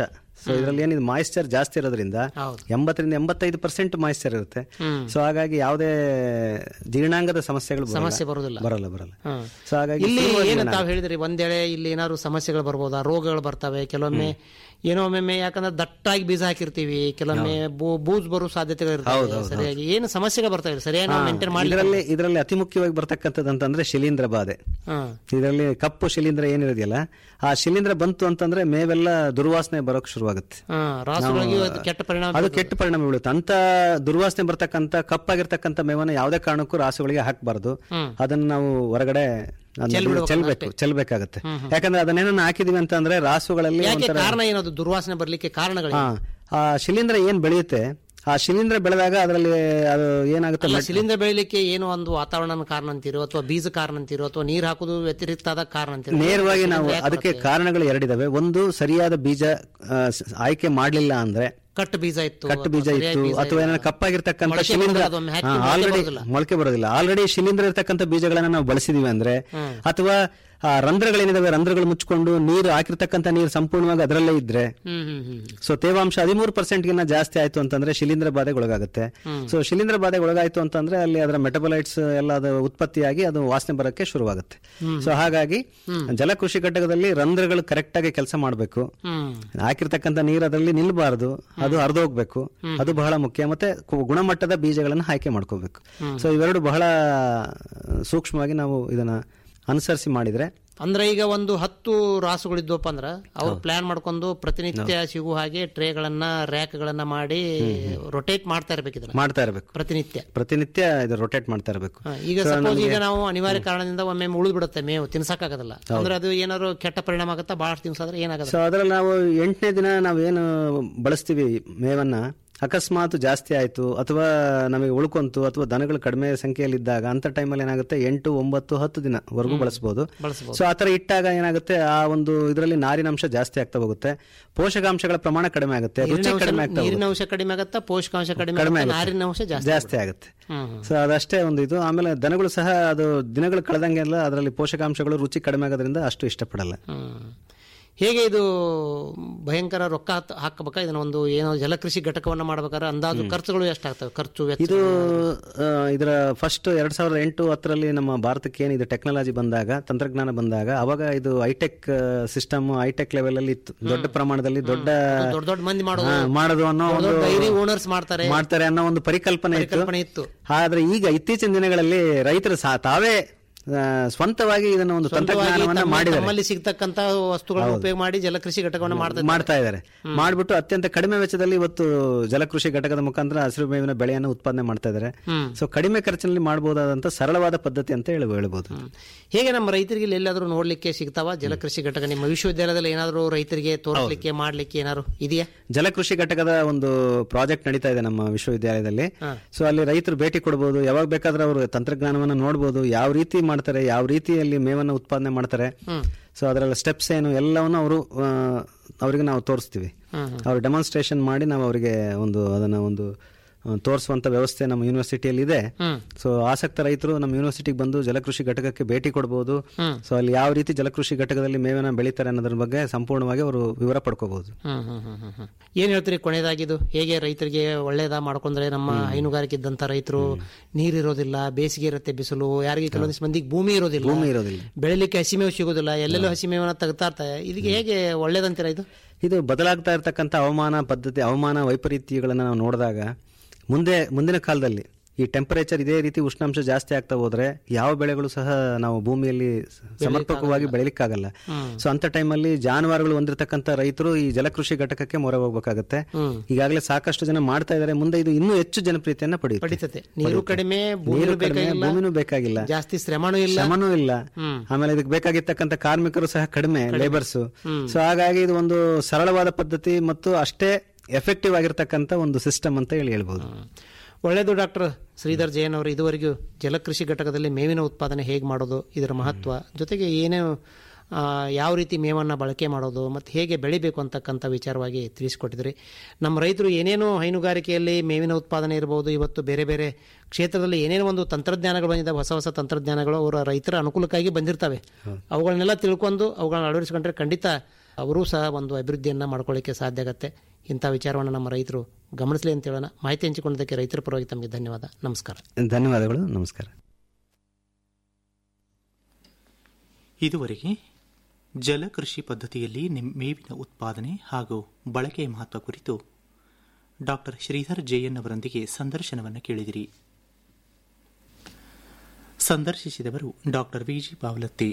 ಸೊ ಇದರಲ್ಲಿ ಏನಿದೆ ಮಾಯಿಶ್ಚರ್ ಜಾಸ್ತಿ ಇರೋದ್ರಿಂದ ಎಂಬತ್ತರಿಂದ ಎಂಬತ್ತೈದು ಪರ್ಸೆಂಟ್ ಮಾಯಿಶ್ಚರ್ ಇರುತ್ತೆ ಸೊ ಹಾಗಾಗಿ ಯಾವುದೇ ಜೀರ್ಣಾಂಗದ ಸಮಸ್ಯೆಗಳು ಬರಲ್ಲ. ಸಮಸ್ಯೆ ಬರೋದಿಲ್ಲ. ಬರಲ್ಲ ಬರಲ್ಲ ಹ್ಮ್. ಸೊ ಹಾಗಾಗಿ ಇಲ್ಲಿ ಸುಲಭವಾಗಿ ಏನು ನಾನು- ತಾವು ಹೇಳಿದ್ರಿ ಒಂದೇಳೆ ಇಲ್ಲಿ ಏನಾದ್ರು ಸಮಸ್ಯೆಗಳು ಬರ್ಬೋದಾ ರೋಗಗಳು ಬರ್ತವೆ ಕೆಲವೊಮ್ಮೆ ಏನೋ ಒಮ್ಮೊಮ್ಮೆ ಯಾಕಂದ್ರೆ ದಟ್ಟಾಗಿ ಬೀಜ ಹಾಕಿರ್ತೀವಿ ಕೆಲವೊಮ್ಮೆ ಬೂ- ಬೂಜ್ ಬರೋ ಸಾಧ್ಯತೆಗಳು ಇರ್ತವೆ ಸರಿಯಾಗಿ ಏನು ಸಮಸ್ಯೆಗಳು ಬರ್ತವೆ ಸರಿಯಾಗಿ ನಾವು ಮೇಂಟೈನ್ ಮಾಡಿ ಇದರಲ್ಲಿ ಇದರಲ್ಲಿ ಅತಿ ಮುಖ್ಯವಾಗಿ ಬರ್ತಕ್ಕಂಥದ್ದು ಅಂತಂದ್ರೆ ಶಿಲೀಂಧ್ರ ಬಾಧೆ ಇದರಲ್ಲಿ ಕಪ್ಪು ಶಿಲೀಂಧ್ರ ಏನಿರೋದಿಲ್ಲ ಆ ಶಿಲೀಂಧ್ರ ಬಂತು ಅಂತಂದ್ರೆ ಮೇವೆಲ್ಲ ದುರ್ವಾಸನೆ ಬರೋಕ್ ಶುರುವಾಗುತ್ತೆ ರಾಸುಗಳಿಗೆ ಅದು ಕೆಟ್ಟ ಪರಿಣಾಮ ಅದು ಕೆಟ್ಟ ಪರಿಣಾಮ ಬೀಳುತ್ತೆ ಅಂತ ದುರ್ವಾಸನೆ ಬರ್ತಕ್ಕಂಥ ಕಪ್ಪಾಗಿರ್ತಕ್ಕಂಥ ಮೇವನ್ನ ಯಾವುದೇ ಕಾರಣಕ್ಕೂ ರಾಸುಗಳಿಗೆ ಹಾಕಬಾರ್ದು ಅದನ್ನ ನಾವು ಹೊರಗಡೆ ಅದನ್ನ ಚೆಲ್ಬಿಡ್ಬೇಕು ಚೆಲ್ಬೇಕು ಚೆಲ್ಬೇಕಾಗತ್ತೆ ಯಾಕಂದ್ರೆ ಅದನ್ನೇನ ಹಾಕಿದೀವಿ ಅಂತಂದ್ರೆ ರಾಸುಗಳಲ್ಲಿ ಯಾಕೆ ಒಂಥರ ಕಾರಣ ಏನದು ದುರ್ವಾಸನೆ ಬರ್ಲಿಕ್ಕೆ ಕಾರಣಗಳು ಹಾ ಆ ಶಿಲೀಂಧ್ರ ಏನ್ ಬೆಳೆಯುತ್ತೆ ಆ ಶಿಲೀಂಧ್ರ ಬೆಳೆದಾಗ ಅದರಲ್ಲಿ ಅದು ಏನಾಗುತ್ತೆ ಅಲ್ಲ ಮೆಟ್- ಶಿಲೀಂಧ್ರ ಬೆಳಿಲಿಕ್ಕೆ ಏನೋ ಒಂದು ವಾತಾವರಣ ಕಾರಣ ಅಂತೀರೋ ಅಥವಾ ಬೀಜ ಕಾರಣ ಅಂತೀರೋ ಅಥವಾ ನೀರ್ ಹಾಕುದು ವ್ಯತಿರಿಕ್ತ ಆದ ಕಾರಣ ಅಂತೀರೋ ನೇರವಾಗಿ ನಾವು ಶಿಲೀಂಧ್ರ ಯಾಕೆ ಅದಕ್ಕೆ ಬರುತ್ತೆ? ಕಾರಣಗಳು ಎರಡಿದಾವೆ ಒಂದು ಸರಿಯಾದ ಬೀಜ ಆ, ಸ- ಆಯ್ಕೆ ಮಾಡ್ಲಿಲ್ಲ ಅಂದ್ರೆ ಕಟ್ಟು ಬೀಜ ಇತ್ತು ಕಟ್ಟು ಬೀಜ ಅಥವಾ ಇತ್ತು ಸರಿಯಾಗಿ ಬೀಜ ಅಥವಾ ಇಲ್ಲ. ಏನಾದ್ರು ಕಪ್ಪಾಗಿರ್ತಕ್ಕಂಥ ಮೊಳಕೆ ಶಿಲೀಂಧ್ರ ಬರೋದಿಲ್ಲ, ಅದೊಮ್ಮೆ ಹಾಕಿ ಮೊಳಕೆ ಆಲ್ರೆಡಿ ಬರೋದಿಲ್ಲ. ಮೊಳಕೆ ಬರೋದಿಲ್ಲ ಆಲ್ರೆಡಿ ಶಿಲೀಂಧ್ರ ಇರ್ತಕ್ಕಂಥ ಬೀಜಗಳನ್ನ ನಾವು ಬಳಸಿದೀವಿ ಅಂದ್ರೆ ಅಥವಾ ಆ ರಂಧ್ರಗಳೇನಿದಾವೆ ರಂಧ್ರಗಳು ಮುಚ್ಕೊಂಡು ನೀರು ಹಾಕಿರ್ತಕ್ಕಂಥ ನೀರು ಸಂಪೂರ್ಣವಾಗಿ ಅದರಲ್ಲೇ ಇದ್ರೆ ಹ್ಮ್ ಹ್ಮ್ ಹ್ಮ್ ಸೊ ತೇವಾಂಶ ಹದಿಮೂರು ಪರ್ಸೆಂಟ್ ಗಿನ್ನ ಜಾಸ್ತಿ ಆಯ್ತು ಅಂತಂದ್ರೆ ಶಿಲೀಂಧ್ರ ಬಾಧೆಗೆ ಒಳಗಾಗುತ್ತೆ ಸೊ ಶಿಲೀಂಧ್ರ ಬಾಧೆಗೆ ಒಳಗಾಯ್ತು ಅಂತಂದ್ರೆ ಅಲ್ಲಿ ಅದರ ಮೆಟಬಲೈಟ್ಸ್ ಎಲ್ಲ ಅದು ಉತ್ಪತ್ತಿಯಾಗಿ ಅದು ವಾಸನೆ ಬರಕ್ಕೆ ಶುರುವಾಗುತ್ತೆ ಸೊ ಹಾಗಾಗಿ ಜಲಕೃಷಿ ಘಟಕದಲ್ಲಿ ರಂಧ್ರಗಳು ಕರೆಕ್ಟ್ ಆಗಿ ಕೆಲಸ ಮಾಡಬೇಕು ಹ್ಮ್ ಹಾಕಿರ್ತಕ್ಕಂಥ ನೀರು ಅದರಲ್ಲಿ ನಿಲ್ಬಾರ್ದು ಅದು ಹರಿದೋಗ್ಬೇಕು ಅದು ಬಹಳ ಮುಖ್ಯ ಮತ್ತೆ ಕು- ಗುಣಮಟ್ಟದ ಬೀಜಗಳನ್ನು ಆಯ್ಕೆ ಮಾಡ್ಕೋಬೇಕು ಸೊ ಇವೆರಡು ಬಹಳ ಸೂಕ್ಷ್ಮವಾಗಿ ನಾವು ಇದನ್ನ ಅನುಸರಿಸಿ ಮಾಡಿದ್ರೆ ಅಂದ್ರೆ ಈಗ ಒಂದು ಹತ್ತು ರಾಸುಗಳಿದ್ವಪ್ಪ ಅಂದ್ರ ಅವ್ರು ಪ್ಲಾನ್ ಮಾಡ್ಕೊಂಡು ಪ್ರತಿನಿತ್ಯ ಸಿಗುವ ಹಾಗೆ ಟ್ರೇಗಳನ್ನ ರ್ಯಾಕ್ಗಳನ್ನ ಮಾಡಿ ರೊಟೇಟ್ ಮಾಡ್ತಾ ಇರ್ಬೇಕು ಇದನ್ನ ಮಾಡ್ತಾ ಇರಬೇಕು ಪ್ರತಿನಿತ್ಯ ಪ್ರತಿನಿತ್ಯ ಇದು ರೊಟೇಟ್ ಮಾಡ್ತಾ ಇರಬೇಕು ಹ, ಈಗ ಸಪೋಸ್ ಈಗ ನಾವು ಅನಿವಾರ್ಯ ಕಾರಣದಿಂದ ಒಮ್ಮೆ ಉಳಿದು ಬಿಡುತ್ತೆ ಮೇವು ತಿನ್ಸಕ್ಕಾಗಲ್ಲ ಅಂದ್ರೆ ಅದು ಏನಾದ್ರು ಕೆಟ್ಟ ಪರಿಣಾಮ ಆಗುತ್ತಾ ಬಹಳಷ್ಟು ತಿನ್ಸಾದ್ರೆ ಏನಾಗಲ್ಲ ಸೊ ಅದರಲ್ಲಿ ನಾವು ಎಂಟನೇ ದಿನ ನಾವೇನು ಬಳಸ್ತೀವಿ ಮೇವನ್ನ ಅಕಸ್ಮಾತ್ ಜಾಸ್ತಿ ಆಯ್ತು ಅಥವಾ ನಮಗೆ ಉಳ್ಕೊಂತು ಅಥವಾ ದನಗಳು ಕಡಿಮೆ ಸಂಖ್ಯೆಯಲ್ಲಿದ್ದಾಗ ಅಂತ ಟೈಮಲ್ಲಿ ಏನಾಗುತ್ತೆ ಎಂಟು ಒಂಬತ್ತು ಹತ್ತು ದಿನವರೆಗೂ ಬಳಸಬಹುದು ಬಳಸ್ಬೋದು. ಸೊ ಆತರ ಇಟ್ಟಾಗ ಏನಾಗುತ್ತೆ ಆ ಒಂದು ಇದರಲ್ಲಿ ನಾರಿನಾಂಶ ಜಾಸ್ತಿ ಆಗ್ತಾ ಹೋಗುತ್ತೆ ಪೋಷಕಾಂಶಗಳ ಪ್ರಮಾಣ ಕಡಿಮೆ ಆಗುತ್ತೆ ರುಚಿ ನೀರಿನ ಕಡಿಮೆ ಅಂಶ- ಆಗ್ತಾ ಹೋಗುತ್ತೆ. ನೀರಿನ ಅಂಶ ಕಡಿಮೆ ಆಗತ್ತಾ ಪೋಷಕಾಂಶ ಕಡಿಮೆ ಕಡಿಮೆ ಆಗತ್ತಾ? ಆಗುತ್ತೆ. ನಾರಿನ ಅಂಶ ಜಾಸ್ತಿ ಜಾಸ್ತಿ ಆಗುತ್ತೆ ಹ್ಮ್, ಹ್ಮ್. ಸೊ ಅದಷ್ಟೇ ಒಂದು ಇದು ಆಮೇಲೆ ದನಗಳು ಸಹ ಅದು ದಿನಗಳು ಕಳೆದಂಗೆಲ್ಲ ಅದರಲ್ಲಿ ಪೋಷಕಾಂಶಗಳು ರುಚಿ ಕಡಿಮೆ ಆಗೋದ್ರಿಂದ ಅಷ್ಟು ಇಷ್ಟಪಡಲ್ಲ ಹ್ಮ್. ಹೇಗೆ ಇದು ಭಯಂಕರ ರೊಕ್ಕ ಹಾಕ್- ಹಾಕಬೇಕಾ ಇದನ್ನ ಒಂದು ಏನೋ ಜಲಕೃಷಿ ಘಟಕವನ್ನ ಮಾಡ್ಬೇಕಾದ್ರೆ ಅಂದಾಜು ಖರ್ಚುಗಳು ಎಷ್ಟಾಗ್ತವೆ ಖರ್ಚು ವೆಚ್ಚ ಇದು ಆ, ಇದರ ಫಸ್ಟ್ ಎರಡ್ ಸಾವಿರದ ಎಂಟು ಹತ್ತರಲ್ಲಿ ನಮ್ಮ ಭಾರತಕ್ಕೆ ಏನಿದೆ ಟೆಕ್ನಾಲಜಿ ಬಂದಾಗ ತಂತ್ರಜ್ಞಾನ ಬಂದಾಗ ಅವಾಗ ಇದು ಹೈಟೆಕ್ ಸಿಸ್ಟಮ್ ಹೈಟೆಕ್ ಲೆವೆಲ್ ಅಲ್ಲಿ ಇತ್ತು ದೊಡ್ಡ ಪ್ರಮಾಣದಲ್ಲಿ ದೊಡ್ಡ ದೊಡ್ಡ ದೊಡ್ಡ ಮಂದಿ ಮಾಡೋದು ಹಾ, ಮಾಡೋದು ಅನ್ನೋ ದೊಡ್ಡ ಒಂದು ದೊಡ್ಡ ಡೈರಿ ಓನರ್ಸ್ ಮಾಡ್ತಾರೆ ಮಾಡ್ತಾರೆ ಅನ್ನೋ ಒಂದು ಪರಿಕಲ್ಪನೆ ಪರಿಕಲ್ಪನೆ ಇತ್ತು ಇತ್ತು ಆದ್ರೆ ಈಗ ಇತ್ತೀಚಿನ ದಿನಗಳಲ್ಲಿ ರೈತರು ಸಹ ತಾವೇ ಆ, ಸ್ವಂತವಾಗಿ ಇದನ್ನ ಒಂದು ಸ್ವಂತವಾಗಿ ತಂತ್ರಜ್ಞಾನವನ್ನ ತಮ್ಮ- ಮಾಡಿದ್ದಾರೆ ತಮ್ಮಲ್ಲಿ ಸಿಗ್ತಕ್ಕಂತ ವಸ್ತುಗಳನ್ನು ಉಪಯೋಗ ಮಾಡಿ ಜಲಕೃಷಿ ಘಟಕವನ್ನು ಮಾಡ್ತಾರೆ ಮಾಡ್ತಾ ಇದ್ದಾರೆ ಮಾಡ್ಬಿಟ್ಟು ಅತ್ಯಂತ ಕಡಿಮೆ ವೆಚ್ಚದಲ್ಲಿ ಇವತ್ತು ಜಲಕೃಷಿ ಘಟಕದ ಮುಖಾಂತರ ಹಸಿರು ಮೇವಿನ ಬೆಳೆಯನ್ನು ಉತ್ಪಾದನೆ ಮಾಡ್ತಾ ಇದ್ದಾರೆ ಸೊ ಕಡಿಮೆ ಖರ್ಚಿನಲ್ಲಿ ಮಾಡಬಹುದಾದಂತ ಸರಳವಾದ ಪದ್ಧತಿ ಅಂತ ಹೇಳಿ ಹೇಳ್ಬೋದು ಹೇಗೆ ನಮ್ಮ ರೈತರಿಗೆ ಇಲ್ಲಿ ಎಲ್ಲಾದ್ರೂ ನೋಡ್ಲಿಕ್ಕೆ ಸಿಗ್ತಾವ ಜಲಕೃಷಿ ಘಟಕ ನಿಮ್ಮ ವಿಶ್ವವಿದ್ಯಾಲಯದಲ್ಲಿ ಏನಾದರೂ ರೈತರಿಗೆ ತೋರಿಸ್ಲಿಕ್ಕೆ ಮಾಡ್ಲಿಕ್ಕೆ ಏನಾದ್ರು ಇದೆಯಾ ಜಲಕೃಷಿ ಘಟಕದ ಒಂದು ಪ್ರಾಜೆಕ್ಟ್ ನಡೀತಾ ಇದೆ ನಮ್ಮ ವಿಶ್ವವಿದ್ಯಾಲಯದಲ್ಲಿ ಸೊ ಅಲ್ಲಿ ರೈತರು ಭೇಟಿ ಕೊಡಬಹುದು ಯಾವಾಗ ಬೇಕಾದ್ರೆ ಅವರು ತಂತ್ರಜ್ಞಾನವನ್ನ ನೋಡಬಹುದು ಯಾವ ರೀತಿ ಮಾಡ್ತಾರೆ ಯಾವ ರೀತಿಯಲ್ಲಿ ಮೇವನ್ನ ಉತ್ಪಾದನೆ ಮಾಡ್ತಾರೆ ಸೊ ಅದರಲ್ಲಿ ಸ್ಟೆಪ್ಸ್ ಏನು ಎಲ್ಲವನ್ನು ಅವರು ಅವರಿಗೆ ನಾವು ತೋರಿಸ್ತೀವಿ ಅವ್ರು ಡೆಮಾನ್ಸ್ಟ್ರೇಷನ್ ಮಾಡಿ ನಾವು ಅವರಿಗೆ ಒಂದು ಅದನ್ನ ಒಂದು ಆ, ತೋರಿಸುವಂತ ವ್ಯವಸ್ಥೆ ನಮ್ಮ ಯೂನಿವರ್ಸಿಟಿಯಲ್ಲಿ ಇದೆ ಸೊ ಆಸಕ್ತ ರೈತರು ನಮ್ಮ ಯೂನಿವರ್ಸಿಟಿಗೆ ಬಂದು ಜಲಕೃಷಿ ಘಟಕಕ್ಕೆ ಭೇಟಿ ಕೊಡಬಹುದು ಸೊ ಅಲ್ಲಿ ಯಾವ ರೀತಿ ಜಲಕೃಷಿ ಘಟಕದಲ್ಲಿ ಮೇವನ್ನ ಬೆಳೀತಾರೆ ಅನ್ನೋದ್ರ ಬಗ್ಗೆ ಸಂಪೂರ್ಣವಾಗಿ ಅವರು ವಿವರ ಪಡ್ಕೋಬಹುದು ಹ್ಮ್ ಹ್ಮ್ ಹ್ಮ್ ಹ್ಮ್ ಹ್ಮ್. ಏನ್ ಹೇಳ್ತೀರಿ ಕೊನೆಯದಾಗಿದ್ದು ಹೇಗೆ ರೈತರಿಗೆ ಒಳ್ಳೇದ ಮಾಡ್ಕೊಂಡ್ರೆ ನಮ್ಮ ಹೈನುಗಾರಿಕೆ ಇದ್ದಂತ ರೈತರು ನೀರಿರೋದಿಲ್ಲ ಬೇಸಿಗೆ ಇರುತ್ತೆ ಬಿಸಿಲು ಯಾರಿಗೆ ಕೆಲವೊಂದಿಷ್ಟು ಮಂದಿಗೆ ಭೂಮಿ ಇರೋದಿಲ್ಲ ಭೂಮಿ ಇರೋದಿಲ್ಲ ಬೆಳಿಲಿಕ್ಕೆ ಹಸಿಮೇವು ಸಿಗೋದಿಲ್ಲ ಎಲ್ಲೆಲ್ಲೂ ಹಸಿಮೇವನ್ನ ತೆಗ್ತಾ ಇರ್ತಾರೆ ಇದಕ್ಕೆ ಹೇಗೆ ಒಳ್ಳೇದಂತೀರಾ ಇದು ಇದು ಬದಲಾಗ್ತಾ ಇರತಕ್ಕಂಥ ಹವಾಮಾನ ಪದ್ಧತಿ ಹವಾಮಾನ ವೈಪರೀತ್ಯಗಳನ್ನು ನಾವು ನೋಡಿದಾಗ ಮುಂದೆ ಮುಂದಿನ ಕಾಲದಲ್ಲಿ ಈ ಟೆಂಪರೇಚರ್ ಇದೇ ರೀತಿ ಉಷ್ಣಾಂಶ ಜಾಸ್ತಿ ಆಗ್ತಾ ಹೋದ್ರೆ ಯಾವ ಬೆಳೆಗಳು ಸಹ ನಾವು ಭೂಮಿಯಲ್ಲಿ ಸಮರ್ಪಕವಾಗಿ ಬೆಳಿಲಿಕ್ಕಾಗಲ್ಲ ಸೊ ಅಂತ ಟೈಮಲ್ಲಿ ಜಾನುವಾರುಗಳು ಹೊಂದಿರತಕ್ಕಂಥ ರೈತರು ಈ ಜಲಕೃಷಿ ಘಟಕಕ್ಕೆ ಮೊರೆ ಹೋಗ್ಬೇಕಾಗತ್ತೆ ಈಗಾಗಲೇ ಸಾಕಷ್ಟು ಜನ ಮಾಡ್ತಾ ಇದ್ದಾರೆ ಮುಂದೆ ಇದು ಇನ್ನೂ ಹೆಚ್ಚು ಜನಪ್ರಿಯತೆಯನ್ನ ಪಡೆಯುತ್ತೆ ಪಡಿತತೆ ನೀರು ಕಡಿಮೆ ಭೂಮಿ ನೀರು ಕಡಿಮೆ ಬೇಕಾಗಿಲ್ಲ ಭೂಮಿನೂ ಬೇಕಾಗಿಲ್ಲ ಜಾಸ್ತಿ ಶ್ರಮನೂ ಇಲ್ಲ ಶ್ರಮನೂ ಇಲ್ಲ ಆಮೇಲೆ ಇದಕ್ಕೆ ಬೇಕಾಗಿರ್ತಕ್ಕಂಥ ಕಾರ್ಮಿಕರು ಸಹ ಕಡಿಮೆ ಲೇಬರ್ಸ್ ಸೊ ಹಾಗಾಗಿ ಇದು ಒಂದು ಸರಳವಾದ ಪದ್ಧತಿ ಮತ್ತು ಅಷ್ಟೇ ಎಫೆಕ್ಟಿವ್ ಆಗಿರ್ತಕ್ಕಂಥ ಒಂದು ಸಿಸ್ಟಮ್ ಅಂತ ಹೇಳಿ ಹೇಳ್ಬೋದು ಒಳ್ಳೆಯದು ಡಾಕ್ಟರ್ ಶ್ರೀಧರ್ ಜೈನ್ ಅವರು ಇದುವರೆಗೂ ಜಲಕೃಷಿ ಘಟಕದಲ್ಲಿ ಮೇವಿನ ಉತ್ಪಾದನೆ ಹೇಗೆ ಮಾಡೋದು ಇದರ ಮಹತ್ವ ಜೊತೆಗೆ ಏನೇ ಆ, ಯಾವ ರೀತಿ ಮೇವನ್ನು ಬಳಕೆ ಮಾಡೋದು ಮತ್ತು ಹೇಗೆ ಬೆಳಿಬೇಕು ಅಂತಕ್ಕಂಥ ವಿಚಾರವಾಗಿ ತಿಳಿಸಿಕೊಟ್ಟಿದ್ರಿ ನಮ್ಮ ರೈತರು ಏನೇನು ಹೈನುಗಾರಿಕೆಯಲ್ಲಿ ಮೇವಿನ ಉತ್ಪಾದನೆ ಇರಬಹುದು ಇವತ್ತು ಬೇರೆ ಬೇರೆ ಕ್ಷೇತ್ರದಲ್ಲಿ ಏನೇನು ಒಂದು ತಂತ್ರಜ್ಞಾನಗಳು ಬಂದಿದ್ದಾವೆ ಹೊಸ ಹೊಸ ತಂತ್ರಜ್ಞಾನಗಳು ಅವರ ರೈತರ ಅನುಕೂಲಕ್ಕಾಗಿ ಬಂದಿರ್ತವೆ ಅವುಗಳನ್ನೆಲ್ಲ ತಿಳ್ಕೊಂಡು ಅವುಗಳನ್ನ ಅಳವಡಿಸ್ಕೊಂಡ್ರೆ ಖಂಡಿತ ಅವರೂ ಸಹ ಒಂದು ಅಭಿವೃದ್ಧಿಯನ್ನು ಮಾಡ್ಕೊಳ್ಳಿಕ್ಕೆ ಸಾಧ್ಯ ಆಗುತ್ತೆ ಇಂಥ ವಿಚಾರವನ್ನು ನಮ್ಮ ರೈತರು ಗಮನಿಸಲಿ ಅಂತ ಹೇಳೋಣ ಮಾಹಿತಿ ಹಂಚಿಕೊಂಡದಕ್ಕೆ ರೈತರ ಪರವಾಗಿ ತಮಗೆ ಧನ್ಯವಾದ ನಮಸ್ಕಾರ ಧನ್ಯವಾದಗಳು ನಮಸ್ಕಾರ ಇದುವರೆಗೆ ಜಲಕೃಷಿ ಪದ್ಧತಿಯಲ್ಲಿ ನಿಮ್- ಮೇವಿನ ಉತ್ಪಾದನೆ ಹಾಗೂ ಬಳಕೆಯ ಮಹತ್ವ ಕುರಿತು ಡಾಕ್ಟರ್ ಶ್ರೀಧರ್ ಜೆಎನ್ ಅವರೊಂದಿಗೆ ಸಂದರ್ಶನವನ್ನು ಕೇಳಿದಿರಿ ಸಂದರ್ಶಿಸಿದವರು ಡಾಕ್ಟರ್ ವಿಜಿ ಪಾವಲತ್ತಿ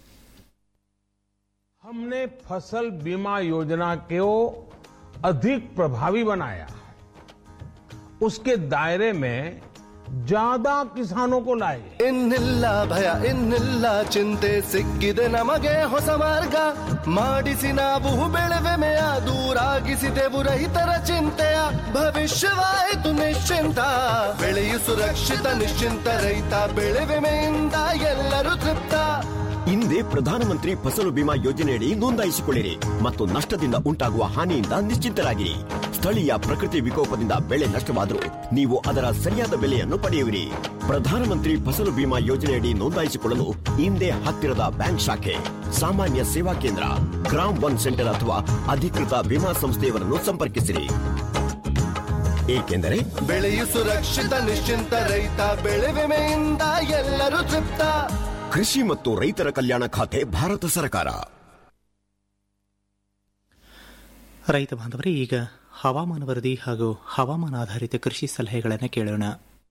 हमने फसल बीमा योजना को अधिक प्रभावी बनाया उसके दायरे में ज्यादा किसानों को लाए ಇನ್ನಿಲ್ಲ ಭಯ ಇನ್ನಿಲ್ಲ ಚಿಂತೆ ಸಿಕ್ಕಿದೆ ನಮಗೆ ಹೊಸ ಮಾರ್ಗ ಮಾಡಿಸಿ ನಾವು ಬೆಳೆವೆಮೆಯ ದೂರಾಗಿಸಿದೆವು ರೈತರ ಚಿಂತೆಯ ಭವಿಷ್ಯವಾಯಿತು ನಿಶ್ಚಿಂತ ಬೆಳೆಯು ಸುರಕ್ಷಿತ ನಿಶ್ಚಿಂತ ರೈತ ಬೆಳೆ ವಿಮೆಯಿಂದ ಎಲ್ಲರೂ ತೃಪ್ತ ಹಿಂದೆ ಪ್ರಧಾನಮಂತ್ರಿ ಫಸಲು ಬಿಮಾ ಯೋಜನೆಯಡಿ ನೋಂದಾಯಿಸಿಕೊಳ್ಳಿರಿ ಮತ್ತು ನಷ್ಟದಿಂದ ಉಂಟಾಗುವ ಹಾನಿಯಿಂದ ನಿಶ್ಚಿಂತರಾಗಿರಿ ಸ್ಥಳೀಯ ಪ್ರಕೃತಿ ವಿಕೋಪದಿಂದ ಬೆಳೆ ನಷ್ಟವಾದರೂ ನೀವು ಅದರ ಸರಿಯಾದ ಬೆಲೆಯನ್ನು ಪಡೆಯುವಿರಿ ಪ್ರಧಾನಮಂತ್ರಿ ಫಸಲು ಬಿಮಾ ಯೋಜನೆಯಡಿ ನೋಂದಾಯಿಸಿಕೊಳ್ಳಲು ಹಿಂದೆ ಹತ್ತಿರದ ಬ್ಯಾಂಕ್ ಶಾಖೆ ಸಾಮಾನ್ಯ ಸೇವಾ ಕೇಂದ್ರ ಗ್ರಾಮ್ ಒನ್ ಸೆಂಟರ್ ಅಥವಾ ಅಧಿಕೃತ ವಿಮಾ ಸಂಸ್ಥೆಯವರನ್ನು ಸಂಪರ್ಕಿಸಿರಿ ಏಕೆಂದರೆ ಬೆಳೆಯು ಸುರಕ್ಷಿತ ನಿಶ್ಚಿಂತ ರೈತ ಬೆಳೆ ವಿಮೆಯಿಂದ ಎಲ್ಲರೂ ತೃಪ್ತ ಕೃಷಿ ಮತ್ತು ರೈತರ ಕಲ್ಯಾಣ ಖಾತೆ ಭಾರತ ಸರ್ಕಾರ ರೈತ ಬಾಂಧವರೇ ಈಗ ಹವಾಮಾನ ವರದಿ ಹಾಗೂ ಹವಾಮಾನ ಆಧಾರಿತ ಕೃಷಿ ಸಲಹೆಗಳನ್ನು ಕೇಳೋಣ